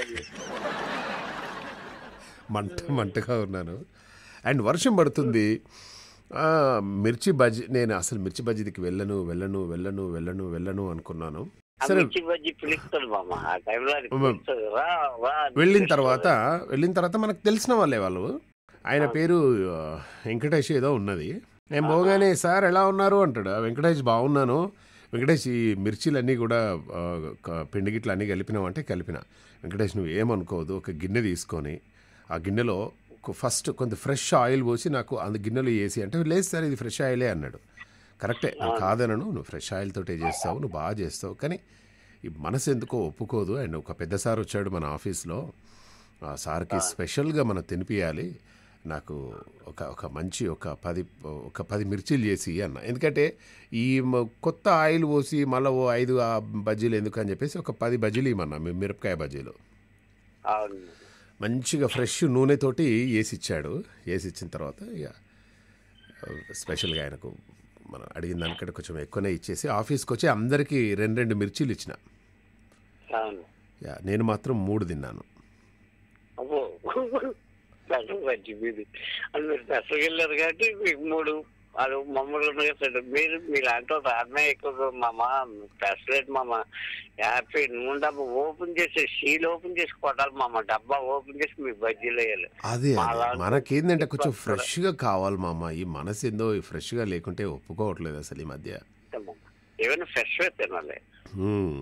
మంట మంటగా ఉన్నాను అండ్ వర్షం పడుతుంది ఆ, మిర్చి బజ్జీ నేను అసలు మిర్చి బజ్జీకి వెళ్ళను వెళ్ళను వెళ్ళను వెళ్ళను వెళ్ళను అనుకున్నాను ఆ సరే మిర్చి బజ్జి పిలుస్తుంది మామ ఆ టైంలో అది ఉమ్మ. పిలుస్తుంది రా రా అని వెళ్ళిన పిలుస్తుంది. తర్వాత వెళ్ళిన తర్వాత మనకు తెలిసిన వాళ్ళే వాళ్ళు ఆయన పేరు ఆ, వెంకటేష్ ఏదో ఉన్నది నేను పోగానే సార్ ఎలా ఉన్నారు అంటాడు "ఆ, వెంకటేష్ బాగున్నాను వెంకటేష్ ఈ మిర్చీలన్నీ కూడా ఆ, క- పిండి గిట్లు అన్నీ కలిపినావంటే కలిపిన వెంకటేష్ నువ్వు ఏమనుకోవద్దు ఒక గిన్నె తీసుకొని ఆ గిన్నెలో ఒక ఫస్ట్ కొంత ఫ్రెష్ ఆయిల్ పోసి నాకు అందు గిన్నెలో వేసి అంటే లేదు సార్ ఇది ఫ్రెష్ ఆయిలే అన్నాడు కరెక్టే నేను కాదనను నువ్వు ఫ్రెష్ ఆయిల్ తోటే చేస్తావు నువ్వు బాగా చేస్తావు కానీ ఈ మనసు ఎందుకో ఒప్పుకోదు అండ్ ఒక పెద్ద సార్ వచ్చాడు మన ఆఫీస్లో ఆ సార్కి స్పెషల్గా మనం తినిపియాలి నాకు ఒక ఒక మంచి ఒక పది ఒక పది మిర్చీలు చేసి అన్న ఎందుకంటే ఈ మ- కొత్త ఆయిల్ పోసి మళ్ళీ ఓ ఐదు ఆ బజ్జీలు ఎందుకు అని చెప్పేసి ఒక పది బజ్జీలు ఇమ్మన్నా మీ మిరపకాయ బజ్జీలు అవును మంచిగా ఫ్రెష్ నూనెతోటి వేసి ఇచ్చాడు వేసి ఇచ్చిన తర్వాత ఇక స్పెషల్గా ఆయనకు మనం అడిగిన దానికంటే కొంచెం ఎక్కువనే ఇచ్చేసి ఆఫీస్కి వచ్చి అందరికీ రెండు రెండు మిర్చీలు ఇచ్చిన అవును యా నేను మాత్రం మూడు తిన్నాను అబ్బో స్పెషల్ బజ్జి మీది అది మీరు స్పెషల్గా వెళ్ళారు కాబట్టి మీకు మూడు అది మమ్మల్ని చేస్తాడు మీరు మీలాంటి ఒక అన్నయ్య ఎక్కువ మామ స్పెషల్ మామ హ్యాపీ నూనె డబ్బా ఓపెన్ చేసి షీల్ ఓపెన్ చేసి కొట్టాలి మామ డబ్బా ఓపెన్ చేసి మీ బజ్జీలు వేయాలి అదే మా అదే లాంటి మనకేందంటే కొంచెం వాళ్ళు ఫ్రెష్గా కావాలి మామ ఈ మనసు ఏందో ఫ్రెష్గా లేకుంటే ఒప్పుకోవట్లేదు అసలు ఈ మధ్య ఏమైనా ఫ్రెష్ తినాలి హ్మ్.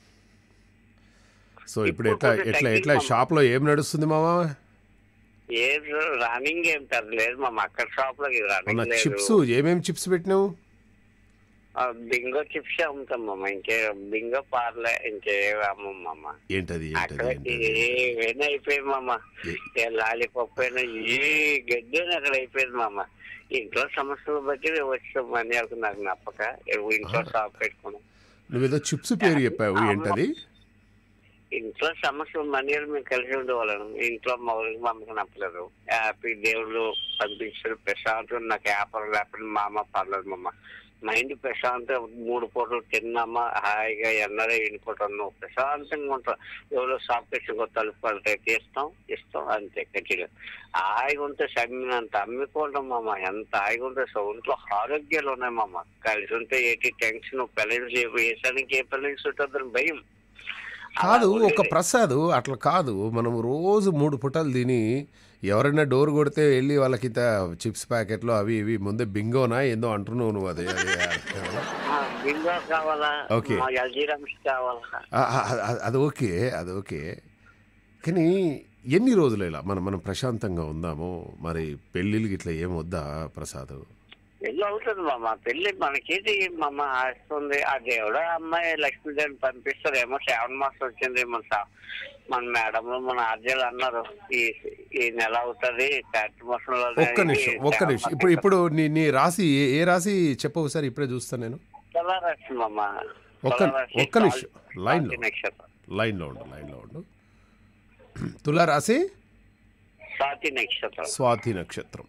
సో ఇప్పుడు ఇప్పుడు ఎట్లా కొంచెం ఎట్లా తగ్గింది ఎట్లా మామ. షాప్లో ఏం నడుస్తుంది మామ ఏ రన్నింగ్ ఏం పెద్ద లేదు మామ అక్కడ షాప్ లో మొన్న రన్నింగ్ లేదు చిప్స్ ఏమేమి చిప్స్ పెట్టినావు ఆ, బింగో చిప్స్ అమ్ముతాం మామ ఇంకే బింగో పార్లే ఇంకేవి అమ్మం మామ ఏంటది అక్కడ ఏంటది ఏంటది ఏమైనా అయిపోయింది మామ ఏ- ఏ లాలీపప్పు అయినా ఏ గడ్డి అయినా అక్కడ అయిపోయింది మామ ఇంట్లో సమస్యలు బట్టి వచ్చాం అని ఒక నాకు నప్పక ఇంట్లో ఆ. షాప్ పెట్టుకున్నాం నువ్వేదో చిప్స్ పేరు చెప్పావు అమ్మ. ఏంటది ఇంట్లో సమస్యలు మనీలు మేము కలిసి ఉండేవాళ్ళం ఇంట్లో మౌలిక మమ్మకి నప్పలేదు హ్యాపీ దేవుళ్ళు పంపించారు ప్రశాంతం నాకు వ్యాపారం లేకపోతే మా అమ్మ పర్లేదు మమ్మ మైండ్ ప్రశాంతం మూడు పూటలు తిన్నామా హాయిగా ఎన్నడే ఇంకోటున్నాం ప్రశాంతంగా ఉంటాం ఎవరో షాప్ తెచ్చి తలుపు పడతాయి తీస్తాం ఇస్తాం అంతే గట్టిగా హాయిగా ఉంటే సమ్మినంత అమ్ముకోవడం మామ ఎంత హాయిగా ఉంటే సో ఒంట్లో ఆరోగ్యాలు ఉన్నాయి మామ కలిసి ఉంటే ఏంటి టెన్షన్ పెళ్ళి వేసానికి ఏ పెళ్ళి ఉంటుందని భయం అలా కాదు ఒక ఉండేది. ప్రసాద్ అట్లా కాదు మనం రోజు మూడు పుటలు తిని ఎవరైనా డోర్ కొడితే వెళ్ళి వాళ్ళకి ఇంత చిప్స్ ప్యాకెట్లు అవి ఇవి ముందే బింగోనా ఏందో అంటున్నావు నువ్వు అదే అదే ఆ, బింగో కావాలా ఓకే. మా ఎల్జీ రమ్స్ కావాలా ఆ, ఆ, ఆ, అది ఓకే అది ఓకే కానీ ఎన్ని రోజులు ఇలా మనం మనం ప్రశాంతంగా ఉందాము మరి పెళ్ళిళ్ళకి ఇట్లా ఏం వద్దా ప్రసాద్ పెళ్ళి అవుతుంది మామ పెళ్లి మనకేది మామ ఆస్తుంది ఆ దేవుడు ఆ అమ్మాయి లక్ష్మీదేవిని పంపిస్తారేమో శ్రావణ మాసం వచ్చింది మన సా- మన మేడం మన ఆర్జీలు అన్నారు ఈ ఈ నెల అవుతుంది కార్తీక మాసంలో ఒక్క నిమిషం ఒక్క నిమిషం ఇప్పుడు ఇప్పుడు నీ నీ రాశి ఏ ఏ రాశి చెప్పవు సార్ ఇప్పుడే చూస్తాను నేను తులారాశి మామ ఒక్క తులారాశి ఒక్క నిమిషం స్వాతి లైన్లో నక్షత్రం లైన్లో ఉండు లైన్లో ఉండు తులా రాశి స్వాతి నక్షత్రం స్వాతి నక్షత్రం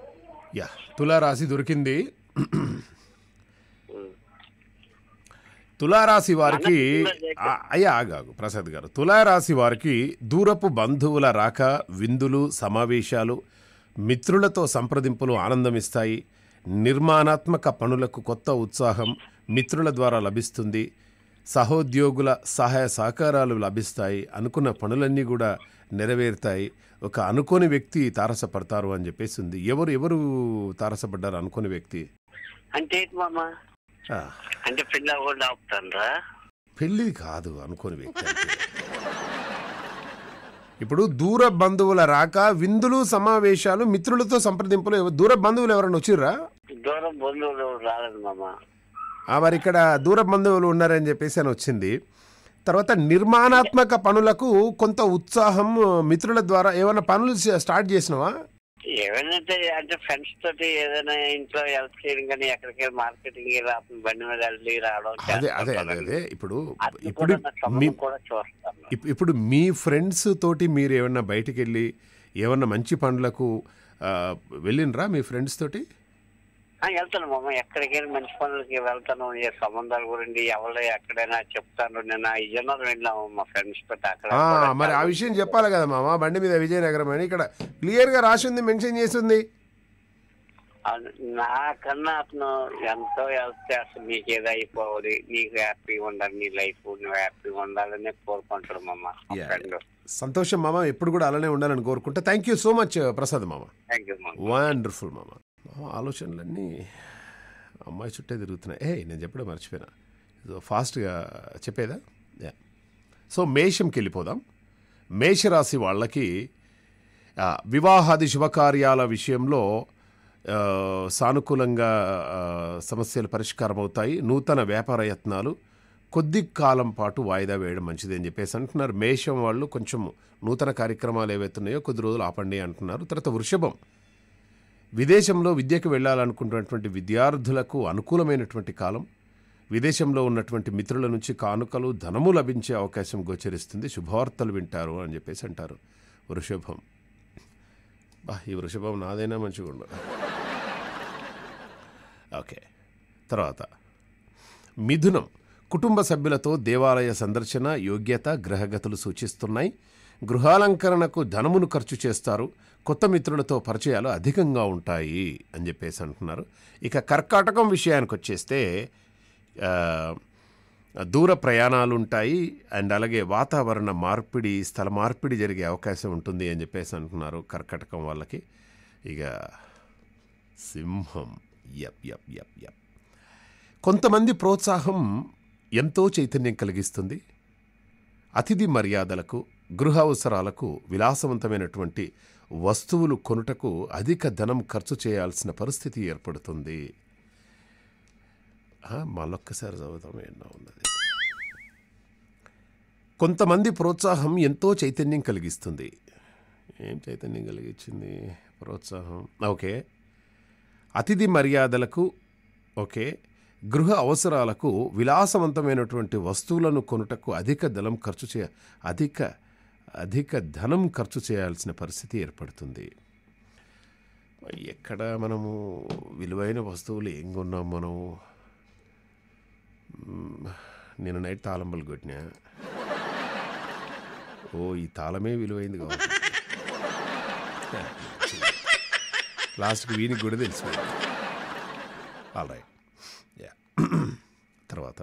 యా తులా రాశి దొరికింది ఉమ్. తులారాశి వారికి మనకి ఆ, అయ్యా ఆగాగు ప్రసాద్ గారు తులారాశి వారికి దూరపు బంధువుల రాక విందులు సమావేశాలు మిత్రులతో సంప్రదింపులు ఆనందమిస్తాయి నిర్మాణాత్మక పనులకు కొత్త ఉత్సాహం మిత్రుల ద్వారా లభిస్తుంది సహోద్యోగుల సహాయ సహకారాలు లభిస్తాయి అనుకున్న పనులన్నీ కూడా నెరవేరుతాయి ఒక అనుకోని వ్యక్తి తారసపడతారు అని చెప్పేసి ఉంది ఎవరు ఎవరు తారసపడ్డారు అనుకోని వ్యక్తి అంటే ఏంటి మామ ఆ, అంటే పిల్ల కూడా ఆపుతానరా పెళ్ళి కాదు అనుకోని వ్యక్తి అంటే. ఇప్పుడు దూర బంధువుల రాక విందులు సమావేశాలు మిత్రులతో సంప్రదింపులు ఎవ- దూర బంధువులు ఎవరైనా వచ్చిర్రా దూరం బంధువులు రాలేదు మామ ఆ, మరి ఇక్కడ దూర బంధువులు ఉన్నారని చెప్పేసి అని వచ్చింది తర్వాత నిర్మాణాత్మక పనులకు కొంత ఉత్సాహం మిత్రుల ద్వారా ఏమైనా పనులు చే- స్టార్ట్ చేసినావా ఏమైనా అంటే ఫ్రెండ్స్ తోటి ఏదైనా ఇంట్లో హెల్ప్ చేయడం కానీ ఎక్కడికి మార్కెటింగ్ బండి మీద వెళ్ళి రావడం అదే అదే అదే చేస్తుంటాను. అదే ఇప్పుడు అది ఇప్పుడు కూడా నా సంబంధం మీ కూడా చూస్తాను ఇప్- ఇప్పుడు మీ ఫ్రెండ్స్ తోటి మీరు ఏమన్నా బయటికి వెళ్ళి ఏమన్నా మంచి పనులకు ఆ, వెళ్ళినరా మీ ఫ్రెండ్స్ తోటి ఆ, వెళ్తాను మామ ఎక్కడికైనా మంచి పనులకి వెళ్తాను ఏ సంబంధాల గురించి ఎవరు ఎక్కడైనా చెప్తాను నేను విజయనగరం వెళ్ళాము మా ఫ్రెండ్స్ తోటి అక్కడ ఆ, కూడా మరి ఆ చాలా- విషయం చెప్పాలి కదా మామ బండి మీద విజయనగరం అని ఇక్కడ క్లియర్గా రాసి ఉంది మెన్షన్ చేసి ఉంది అవును, నాకన్నా అతను ఎంతో హెల్ప్ చేస్తాడు నీకు ఏదో అయిపోవాలి నీకు హ్యాపీగా ఉండాలి నీ లైఫ్ నువ్వు హ్యాపీగా ఉండాలని కోరుకుంటాడు మామ Yeah. ఫ్రెండ్ సంతోషం మామ ఎప్పుడు కూడా అలానే ఉండాలని కోరుకుంటా thank you so much Prasad మామ థ్యాంక్ యూ మామ వండర్ఫుల్ మామ మామ ఆలోచనలన్నీ అమ్మాయి చుట్టే తిరుగుతున్నాయి ఏ నేను చెప్పడం మర్చిపోయినా సో ఫాస్ట్గా చెప్పేదా యా సో మేషంకి వెళ్ళిపోదాం మేషరాశి వాళ్ళకి ఆ, వివాహాది శుభకార్యాల విషయంలో ఆ, సానుకూలంగా ఆ, సమస్యలు పరిష్కారం అవుతాయి నూతన వ్యాపార యత్నాలు కొద్ది కాలం పాటు వాయిదా వేయడం మంచిది అని చెప్పేసి అంటున్నారు మేషం వాళ్ళు కొంచెం నూతన కార్యక్రమాలు ఏవైతున్నాయో కొద్ది రోజులు ఆపండి అంటున్నారు తర్వాత వృషభం విదేశంలో విద్యకు వెళ్ళాలనుకుంటున్నటువంటి విద్యార్థులకు అనుకూలమైనటువంటి కాలం విదేశంలో ఉన్నటువంటి మిత్రుల నుంచి కానుకలు ధనము లభించే అవకాశం గోచరిస్తుంది శుభవార్తలు వింటారు అని చెప్పేసి అంటారు వృషభం బా ఈ వృషభం నాదైనా మంచిగా ఉండదు ఓకే తర్వాత మిథునం కుటుంబ సభ్యులతో దేవాలయ సందర్శన యోగ్యత గ్రహగతులు సూచిస్తున్నాయి గృహాలంకరణకు ధనమును ఖర్చు చేస్తారు కొత్త మిత్రులతో పరిచయాలు అధికంగా ఉంటాయి అని చెప్పేసి అంటున్నారు ఇక కర్కాటకం విషయానికి వచ్చేస్తే ఆ, దూర ప్రయాణాలు ఉంటాయి అండ్ అలాగే వాతావరణ మార్పిడి స్థల మార్పిడి జరిగే అవకాశం ఉంటుంది అని చెప్పేసి అంటున్నారు కర్కటకం వాళ్ళకి ఇక సింహం యప్ యప్ యప్ యప్ కొంతమంది ప్రోత్సాహం ఎంతో చైతన్యం కలిగిస్తుంది అతిథి మర్యాదలకు గృహ అవసరాలకు విలాసవంతమైనటువంటి వస్తువులు కొనుటకు అధిక ధనం ఖర్చు చేయాల్సిన పరిస్థితి ఏర్పడుతుంది ఆ, మళ్ళొక్కసారి చదువుతాం ఎన్నో ఉన్నది కొంతమంది ప్రోత్సాహం ఎంతో చైతన్యం కలిగిస్తుంది ఏం చైతన్యం కలిగించింది ప్రోత్సాహం ఓకే అతిథి మర్యాదలకు ఓకే గృహ అవసరాలకు విలాసవంతమైనటువంటి వస్తువులను కొనుటకు అధిక ధనం ఖర్చు చే అధిక అధిక ధనం ఖర్చు చేయాల్సిన పరిస్థితి ఏర్పడుతుంది ఎక్కడ మనము విలువైన వస్తువులు ఏం కొన్నాం మనం మ్మ్, నేను నైట్ తాళంబలు కొట్టినా ఓ ఈ తాళమే విలువైంది కావచ్చు లాస్ట్కి వీనికి కూడా తెలిసిపోయింది ఆల్ రైట్ యా తర్వాత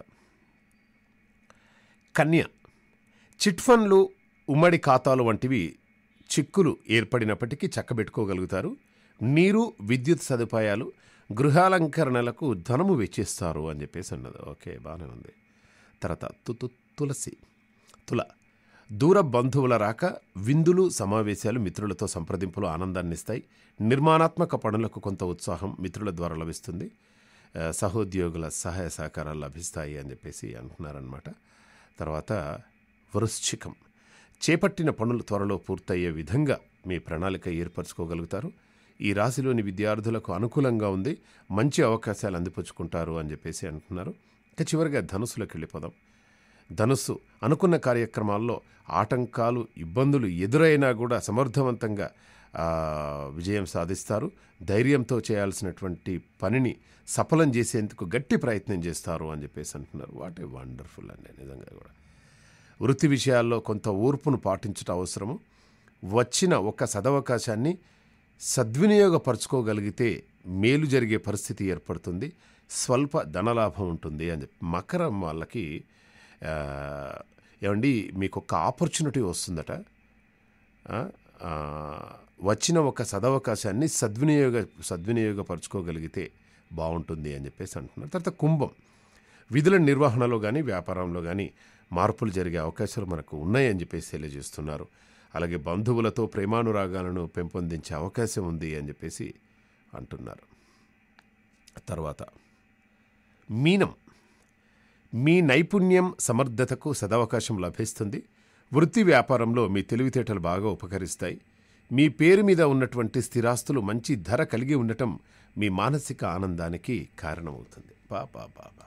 కన్య చిట్ ఫండ్లు ఉమ్మడి ఖాతాలు వంటివి చిక్కులు ఏర్పడినప్పటికీ చక్కబెట్టుకోగలుగుతారు నీరు విద్యుత్ సదుపాయాలు గృహాలంకరణలకు ధనము వెచ్చిస్తారు అని చెప్పేసి అన్నది ఓకే బాగానే ఉంది తర్వాత తు తు- తులసి తుల దూర బంధువుల రాక విందులు సమావేశాలు మిత్రులతో సంప్రదింపులు ఆనందాన్ని ఇస్తాయి నిర్మాణాత్మక పనులకు కొంత ఉత్సాహం మిత్రుల ద్వారా లభిస్తుంది ఆ, సహోద్యోగుల సహాయ సహకారాలు లభిస్తాయి అని చెప్పేసి అంటున్నారనమాట తర్వాత వృశ్చికం చేపట్టిన పనులు త్వరలో పూర్తయ్యే విధంగా మీ ప్రణాళిక ఏర్పరచుకోగలుగుతారు ఈ రాశిలోని విద్యార్థులకు అనుకూలంగా ఉంది మంచి అవకాశాలు అందిపుచ్చుకుంటారు అని చెప్పేసి అంటున్నారు ఇక చివరిగా ధనుసులోకి వెళ్ళిపోదాం ధనుస్సు అనుకున్న కార్యక్రమాల్లో ఆటంకాలు ఇబ్బందులు ఎదురైనా కూడా సమర్థవంతంగా ఆ, విజయం సాధిస్తారు ధైర్యంతో చేయాల్సినటువంటి పనిని సఫలం చేసేందుకు గట్టి ప్రయత్నం చేస్తారు అని చెప్పేసి అంటున్నారు వాట్ ఏ వండర్ఫుల్ అండి నిజంగా కూడా వృత్తి విషయాల్లో కొంత ఓర్పును పాటించడం అవసరము వచ్చిన ఒక సదవకాశాన్ని సద్వినియోగపరచుకోగలిగితే మేలు జరిగే పరిస్థితి ఏర్పడుతుంది స్వల్ప ధనలాభం ఉంటుంది అని చెప్పి మకరం వాళ్ళకి ఆ, ఏమండి మీకు ఒక ఆపర్చునిటీ వస్తుందట ఆ, ఆ, వచ్చిన ఒక సదవకాశాన్ని సద్వినియోగ సద్వినియోగపరచుకోగలిగితే బాగుంటుంది అని చెప్పేసి అంటున్నారు తర్వాత కుంభం విధుల నిర్వహణలో కానీ వ్యాపారంలో కానీ మార్పులు జరిగే అవకాశాలు మనకు ఉన్నాయని చెప్పేసి తెలియజేస్తున్నారు అలాగే బంధువులతో ప్రేమానురాగాలను పెంపొందించే అవకాశం ఉంది అని చెప్పేసి అంటున్నారు తర్వాత మీనం మీ నైపుణ్యం సమర్థతకు సదవకాశం లభిస్తుంది వృత్తి వ్యాపారంలో మీ తెలివితేటలు బాగా ఉపకరిస్తాయి మీ పేరు మీద ఉన్నటువంటి స్థిరాస్తులు మంచి ధర కలిగి ఉండటం మీ మానసిక ఆనందానికి కారణమవుతుంది బా బా బా బా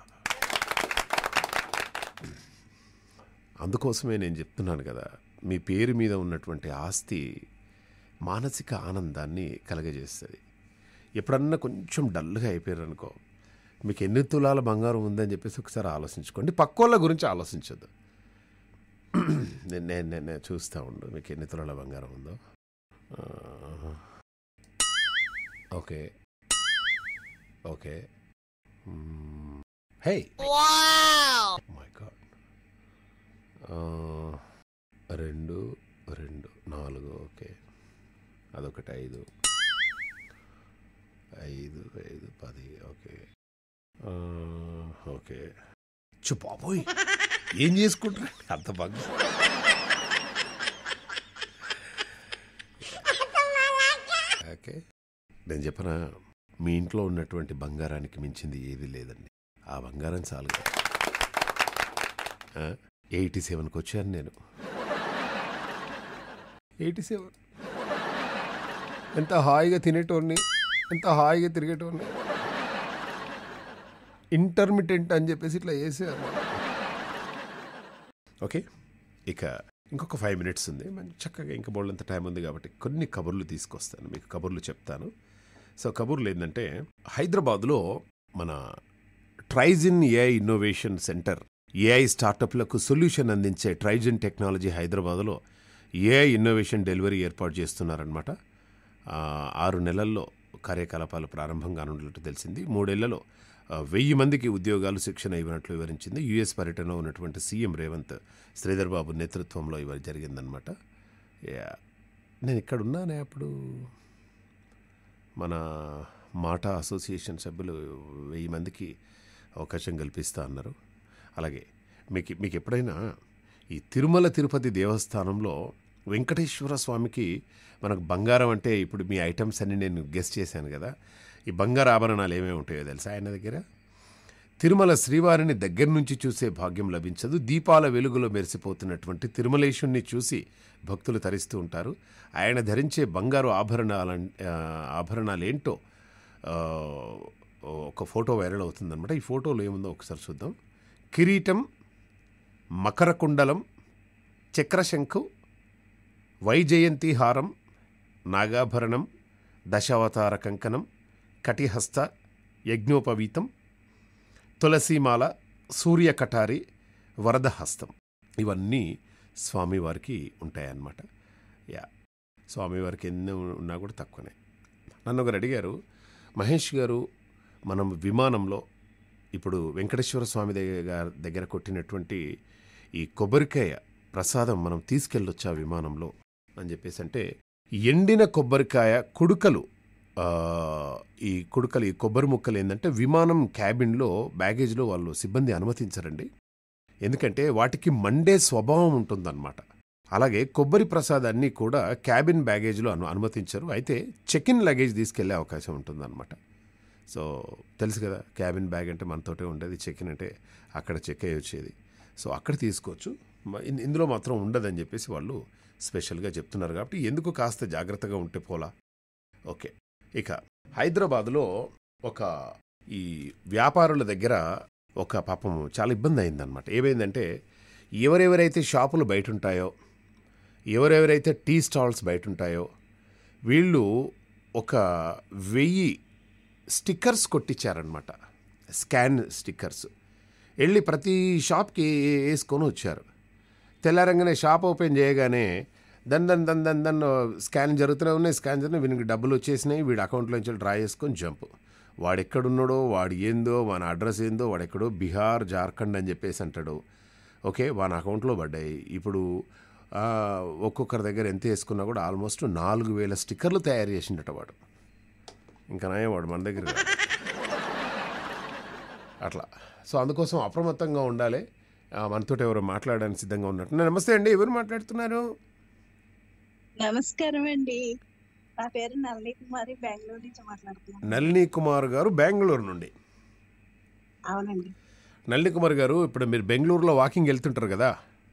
అందుకోసమే నేను చెప్తున్నాను కదా మీ పేరు మీద ఉన్నటువంటి ఆస్తి మానసిక ఆనందాన్ని కలగజేస్తుంది ఎప్పుడన్నా కొంచెం డల్గా అయిపోయారు అనుకో మీకు ఎన్ని తులాల బంగారం ఉందని చెప్పేసి ఒకసారి ఆలోచించుకోండి పక్కోళ్ళ గురించి ఆలోచించద్దు నేను నేను నేను చూస్తూ ఉండు మీకు ఎన్ని తులాల బంగారం ఉందో ఆ, okay okay hey my god రెండు రెండు నాలుగు ఓకే అదొకటి ఐదు ఐదు ఐదు పది ఓకే ఆ, ఓకే చు బాబోయ్ ఏం చేసుకుంటారు అంత బాగా ఓకే నేను చెప్పన మీ ఇంట్లో ఉన్నటువంటి బంగారానికి మించింది ఏది లేదండి ఆ బంగారం చాలు ఎయిటీ సెవెన్కి వచ్చాను నేను ఎయిటీ సెవెన్ ఎంత హాయిగా తినేటోడిని ఎంత హాయిగా తిరిగేటోడిని ఇంటర్మిటెంట్ అని చెప్పేసి ఇట్లా చేసారు ఓకే ఇక ఇంకొక ఫైవ్ మినిట్స్ ఉంది మంచి చక్కగా ఇంకా బోళ్ళంత టైం ఉంది కాబట్టి కొన్ని కబుర్లు తీసుకొస్తాను మీకు కబుర్లు చెప్తాను సో కబుర్లు ఏంటంటే హైదరాబాద్లో మన Trigyn AI innovation centre AI స్టార్టప్లకు సొల్యూషన్ అందించే ట్రైజిన్ టెక్నాలజీ హైదరాబాద్లో ఏఐ ఇన్నోవేషన్ డెలివరీ ఏర్పాటు చేస్తున్నారనమాట ఆ, ఆరు నెలల్లో కార్యకలాపాలు ప్రారంభం కానున్నట్టు తెలిసింది మూడేళ్లలో ఆ, వెయ్యి మందికి ఉద్యోగాలు శిక్షణ ఇవ్వనట్లు వివరించింది యుఎస్ పర్యటనలో ఉన్నటువంటి సీఎం రేవంత్ శ్రీధర్ బాబు నేతృత్వంలో ఇవాళ జరిగిందనమాట యా. నేను ఇక్కడ ఉన్నానే అప్పుడు మన మాట అసోసియేషన్ సభ్యులు వెయ్యి మందికి అవకాశం కల్పిస్తా అన్నారు అలాగే మీకు మీకు ఎప్పుడైనా ఈ తిరుమల తిరుపతి దేవస్థానంలో వెంకటేశ్వర స్వామికి మనకు బంగారం అంటే ఇప్పుడు మీ ఐటమ్స్ అన్ని నేను గెస్ట్ చేశాను కదా ఈ బంగారు ఆభరణాలు ఏమేమి ఉంటాయో తెలుసా ఆయన దగ్గర తిరుమల శ్రీవారిని దగ్గర నుంచి చూసే భాగ్యం లభించదు దీపాల వెలుగులో మెరిసిపోతున్నటువంటి తిరుమలేశుణ్ణి చూసి భక్తులు తరిస్తూ ఉంటారు ఆయన ధరించే బంగారు ఆభరణాల ఆభరణాలు ఏంటో ఆ, ఒక ఫోటో వైరల్ అవుతుందన్నమాట ఈ ఫోటోలో ఏముందో ఒకసారి చూద్దాం కిరీటం మకర కుండలం చక్రశంఖు వైజయంతి హారం నాగాభరణం దశావతార కంకణం కటిహస్త యజ్ఞోపవీతం తులసీమాల సూర్యకటారి వరదహస్తం ఇవన్నీ స్వామివారికి ఉంటాయన్నమాట యా స్వామివారికి ఎన్ని ఉన్నా కూడా తక్కువనే నన్ను ఒకరు అడిగారు మహేష్ గారు మనం విమానంలో ఇప్పుడు వెంకటేశ్వర స్వామి దగ్గర దగ్గర కొట్టినటువంటి ఈ కొబ్బరికాయ ప్రసాదం మనం తీసుకెళ్ళొచ్చా విమానంలో అని చెప్పేసి అంటే ఎండిన కొబ్బరికాయ కుడుకలు ఆ, ఈ కుడుకలు ఈ కొబ్బరి ముక్కలు ఏంటంటే విమానం క్యాబిన్లో బ్యాగేజ్లో వాళ్ళు సిబ్బంది అనుమతించరండి ఎందుకంటే వాటికి మండే స్వభావం ఉంటుందన్నమాట అలాగే కొబ్బరి ప్రసాదాన్ని కూడా క్యాబిన్ బ్యాగేజ్లో అను అనుమతించరు అయితే చెక్ ఇన్ లగేజ్ తీసుకెళ్లే అవకాశం ఉంటుందన్నమాట సో తెలుసు కదా క్యాబిన్ బ్యాగ్ అంటే మనతోటే ఉండేది చెక్ ఇన్ అంటే అక్కడ చెక్ అయ్యి వచ్చేది సో అక్కడ తీసుకోవచ్చు మ- ఇన్- ఇందులో మాత్రం ఉండదని చెప్పేసి వాళ్ళు స్పెషల్గా చెప్తున్నారు కాబట్టి ఎందుకు కాస్త జాగ్రత్తగా ఉంటే పోలా ఓకే ఇక హైదరాబాదులో ఒక ఈ వ్యాపారుల దగ్గర ఒక పాపం చాలా ఇబ్బంది అయిందనమాట ఏమైందంటే ఎవరెవరైతే షాపులు బయట ఉంటాయో ఎవరెవరైతే టీ స్టాల్స్ బయట ఉంటాయో వీళ్ళు ఒక వెయ్యి స్టిక్కర్స్ కొట్టించారనమాట స్కాన్ స్టిక్కర్స్ వెళ్ళి ప్రతి షాప్కి వేసుకొని వచ్చారు తెల్లారంగానే షాప్ ఓపెన్ చేయగానే దన్ దన్ దన్ దన్ దన్ స్కాన్ జరుగుతూనే ఉన్నాయి స్కాన్ జరుగుతున్నాయి వీనికి డబ్బులు వచ్చేసినాయి వీడి అకౌంట్లోంచి డ్రా చేసుకొని జంప్ వాడు ఎక్కడున్నాడో వాడు ఏందో వాని అడ్రస్ ఏందో వాడు ఎక్కడో బీహార్ జార్ఖండ్ అని చెప్పేసి అంటాడు ఓకే వాని అకౌంట్లో పడ్డాయి ఇప్పుడు ఆ, ఒక్కొక్కరి దగ్గర ఎంత వేసుకున్నా కూడా ఆల్మోస్ట్ నాలుగు వేల స్టిక్కర్లు తయారు చేసిండట వాడు ఇంకా నయం వాడు మన దగ్గర రాడు. అట్లా సో అందుకోసం అప్రమత్తంగా ఉండాలి ఆ, మనతోటి ఎవరు మాట్లాడడానికి సిద్ధంగా ఉన్నట్టు నమస్తే అండి ఎవరు మాట్లాడుతున్నారు నమస్కారం అండి నా పేరు నళిని కుమారి బెంగళూరు నుంచి మాట్లాడుతున్నాను నళిని కుమార్ గారు బెంగళూరు నుండి అవునండి నళిని కుమార్ గారు ఇప్పుడు మీరు బెంగళూరులో వాకింగ్ వెళ్తుంటారు కదా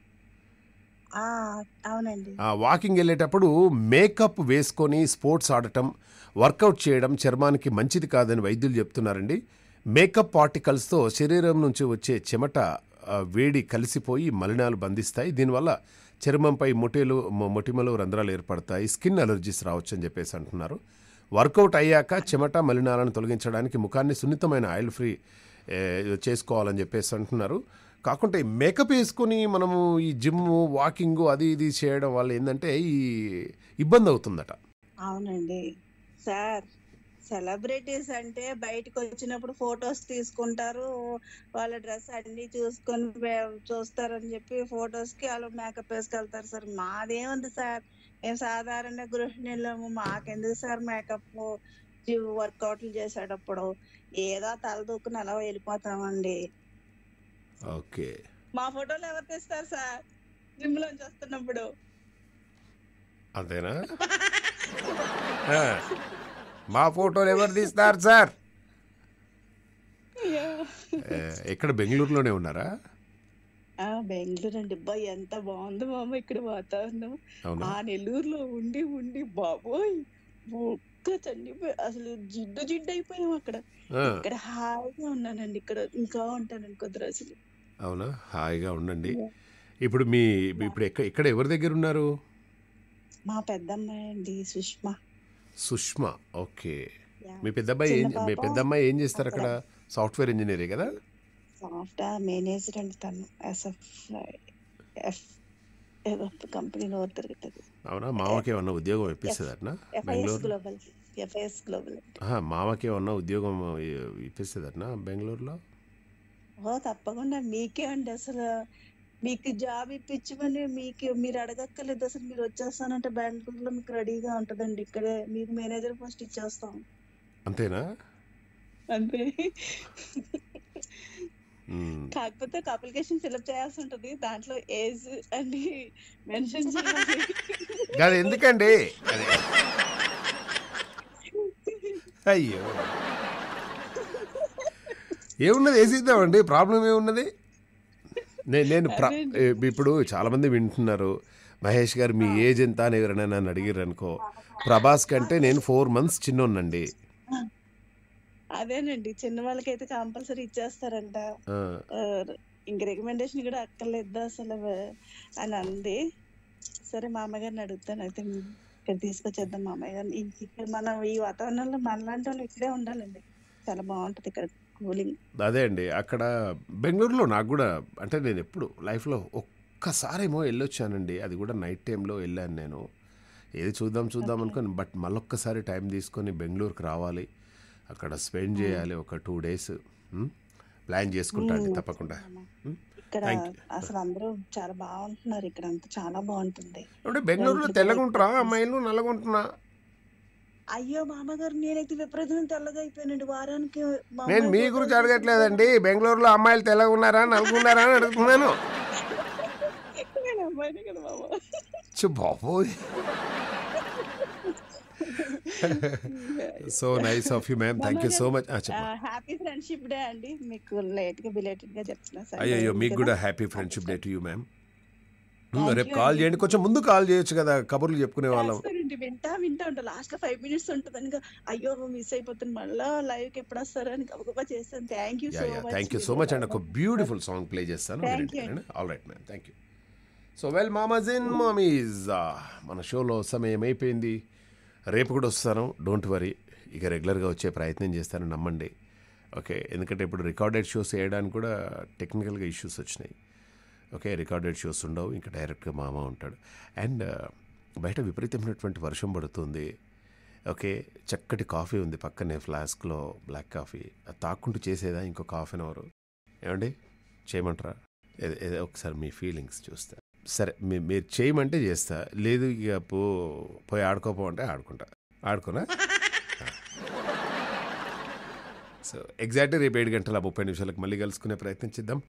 ఆ అవునండి ఆ వాకింగ్ వెళ్ళేటప్పుడు మేకప్ వేసుకొని స్పోర్ట్స్ ఆడటం వర్కౌట్ చేయడం చర్మానికి మంచిది కాదని వైద్యులు చెప్తున్నారండి మేకప్ పార్టికల్స్తో శరీరం నుంచి వచ్చే చెమట ఆ, వేడి కలిసిపోయి మలినాలు బంధిస్తాయి దీనివల్ల చర్మంపై మొటిలు మొ- మొటిమలు రంధ్రాలు ఏర్పడతాయి స్కిన్ అలర్జీస్ రావచ్చు అని చెప్పేసి అంటున్నారు వర్కౌట్ అయ్యాక చెమట మలినాలను తొలగించడానికి ముఖాన్ని సున్నితమైన ఆయిల్ ఫ్రీ ఏ, చేసుకోవాలని చెప్పేసి అంటున్నారు కాకుంటే ఈ మేకప్ వేసుకొని మనము ఈ జిమ్ వాకింగ్ అది ఇది చేయడం వల్ల ఏంటంటే ఈ ఇబ్బంది అవుతుందట అవునండి సార్ సెలబ్రిటీస్ అంటే బయటకు వచ్చినప్పుడు ఫొటోస్ తీసుకుంటారు వాళ్ళ డ్రెస్ అన్ని చూసుకొని వే- చూస్తారని చెప్పి ఫొటోస్ కి వాళ్ళు మేకప్ వేసుకెళ్తారు సార్ మాదేముంది సార్ మేము సాధారణ గృహిణులము మాకెందుకు సార్ మేకప్ వర్కౌట్లు చేసేటప్పుడు ఏదో తల దూకుని అలా వెళ్ళిపోతామండి ఓకే మా ఫోటోలు ఎవరు తీస్తారు సార్ జిమ్ లోంచి వస్తున్నప్పుడు అంతేనా ఆ, మా ఫోటోలు ఎవరు తీస్తారు సార్ అయ్యో. ఏ, ఎక్కడ బెంగళూరులోనే ఉన్నారా ఆ బెంగళూరు అండి అబ్బా ఎంత బాగుంది మామ ఇక్కడ వాతావరణం అవునా ఆ నెల్లూరులో ఉండి ఉండి బాబోయ్ ఒక్క చనిపోయి అసలు జిడ్డు జిడ్డు అయిపోయాం అక్కడ ఆ, ఇక్కడ హాయిగా ఉన్నానండి ఇక్కడ ఇంకా ఉంటానండి కొద్ది రోజులు అవునా హాయిగా ఉండండి ఇప్పుడు మీ ఇప్పుడు ఎక్కడ ఎక్కడ ఎవరి దగ్గర ఉన్నారు మా పెద్దమ్మాయి అండి సుష్మా సుష్మా ఓకే యా. మీ పెద్దబ్బాయి ఏం చిన్న మీ పాప పెద్దమ్మాయి ఏం చేస్తారు అక్కడ సాఫ్ట్వేర్ ఇంజనీరే కదా సాఫ్ట్వేర్ మేనేజర్ అండి తను ఎస్ఎఫ్ ఎఫ్ ఏదో కంపెనీలో తిరుగుతుంది అవునా మామకి ఏమన్నా ఉద్యోగం ఇప్పిస్తుంది అట్నా FIS Bengaluru global FIS global ఆహా, మామకి ఏమన్నా ఉద్యోగం ఇప్పిస్తుంది అట్నా బెంగళూరులో ఓ తప్పకుండా మీకే అండి అసలు మీకు జాబ్ ఇప్పించమని మీకు మీరు అడగక్కర్లేదు అసలు మీరు వచ్చేస్తానంటే బెంగళూరులో మీకు రెడీగా ఉంటదండి ఇక్కడే మీకు మేనేజర్ పోస్ట్ ఇచ్చేస్తాం అంతేనా అంతే మ్మ్. కాకపోతే ఒక అప్లికేషన్ ఫిల్అప్ చేయాల్సి ఉంటది దాంట్లో ఏజ్ అని మెన్షన్ చేయాలి కాదు ఎందుకండి అదే. అయ్యో ఏమున్నది వేసిద్దామండి ప్రాబ్లం ఏమున్నది నేను నేను ప్ర- అదేంటి. ఇప్పుడు చాలామంది వింటున్నారు మహేష్ గారు మీ ఏజ్ ఎంత అని ఎవరైనా నన్ను అడిగారు అనుకో ప్రభాస్ కంటే నేను ఫోర్ మంత్స్ చిన్నోన్నండి అదేనండి చిన్న వాళ్ళకైతే కంపల్సరీ ఇచ్చేస్తారంట ఆ, ఆ, ఇంక రికమెండేషన్ కూడా అక్కర్లేదు అసలు అని అంది సరే మా అమ్మగారిని అడుగుతాను అయితే ఇక్కడ తీసుకొచ్చేద్దాం మా అమ్మయ్య గారిని ఇంక ఇక్కడ మనం ఈ వాతావరణంలో మనలాంటి వాళ్ళు ఇక్కడే ఉండాలండి చాలా బాగుంటది ఇక్కడ కూలింగ్ అదే అండి అక్కడ బెంగళూరులో నాకు కూడా అంటే నేను ఎప్పుడు లైఫ్లో ఒక్కసారేమో వెళ్ళొచ్చానండి అది కూడా నైట్ టైంలో వెళ్ళాను నేను ఏది చూద్దాం చూద్దాం అనుకొని బట్ మళ్ళొక్కసారి టైం తీసుకొని బెంగళూరుకి రావాలి అక్కడ స్పెండ్ చేయాలి ఒక టూ డేస్ ప్లాన్ చేసుకుంటా అండి మ్మ్. తప్పకుండా మ్? ఇక్కడ Thank you. అసలు అందరూ చాలా బాగుంటున్నారు ఇక్కడ అంతా చాలా బాగుంటుంది అంటే బెంగళూరులో ఇంట్లో తెల్లగుంటారా breakfast. అమ్మాయిలు నల్లగుంటున్నా అయ్యో మామగారు నేనైతే విపరీతంగా తెల్లగా అయిపోయానండి వారానికి మా నేను అమ్మాయి మీ photo గురించి చూసి అడగట్లేదండి బెంగళూరులో అమ్మాయిలు తెల్లగా ఉన్నారా నలుగున్నారా అని అడుగుతున్నాను నేను అమ్మాయినే కదా మామ చి బాబోయ్ so nice of you ma'am thank you so much చెప్పండి హ్యాపీ ఫ్రెండ్షిప్ డే అండి మీకు లేట్ గా బిలేటెడ్ గా చెప్తున్నా సార్ అయ్యో మీకు కదా. కూడా happy friendship day to you ma'am Thank రేపు you కాల్ అండి. చేయండి కొంచెం ముందు కాల్ చేయొచ్చు కదా కబుర్లు చెప్పుకునే వాళ్ళం చేస్తానండి వింటా వింటా ఉంటా లాస్ట్ లో ఫైవ్ మినిట్స్ ఉంటుంది ఇంకా అయ్యో మిస్ అయిపోతుంది మళ్ళా లైవ్ కి ఎప్పుడు వస్తారో అని గబగబా చేస్తాను thank you yeah so yeah much thank you so much and ఒక బ్యూటిఫుల్ సాంగ్ ప్లే చేస్తాను Thank you all right ma'am thank you so well మామాజ్ ఇన్ మామీజ్ మన షోలో సమయం అయిపోయింది రేపు కూడా వస్తాను డోంట్ వరీ ఇక రెగ్యులర్గా వచ్చే ప్రయత్నం చేస్తాను నమ్మండి ఓకే ఎందుకంటే ఇప్పుడు రికార్డెడ్ షోస్ వేయడానికి కూడా టెక్నికల్గా ఇష్యూస్ వచ్చినాయి ఓకే రికార్డెడ్ షోస్ ఉండవు ఇంకా డైరెక్ట్గా మామ ఉంటాడు అండ్ బయట విపరీతమైనటువంటి వర్షం పడుతుంది ఓకే చక్కటి కాఫీ ఉంది పక్కనే ఫ్లాస్క్లో బ్లాక్ కాఫీ అది తాక్కుంటూ చేసేదా ఇంకొక హాఫ్ అన్ అవర్ ఏమండి చేయమంటారా ఏదో- ఏదో ఒకసారి మీ ఫీలింగ్స్ చూస్తా సరే మీ మీరు చేయమంటే చేస్తా లేదు ఇక పో పోయి ఆడుకోపో అంటే ఆడుకుంటా ఆడుకోనా సో ఎగ్జాక్ట్గా రేపు ఏడు గంటల ముప్పై నిమిషాలకు మళ్ళీ కలుసుకునే ప్రయత్నం చేద్దాం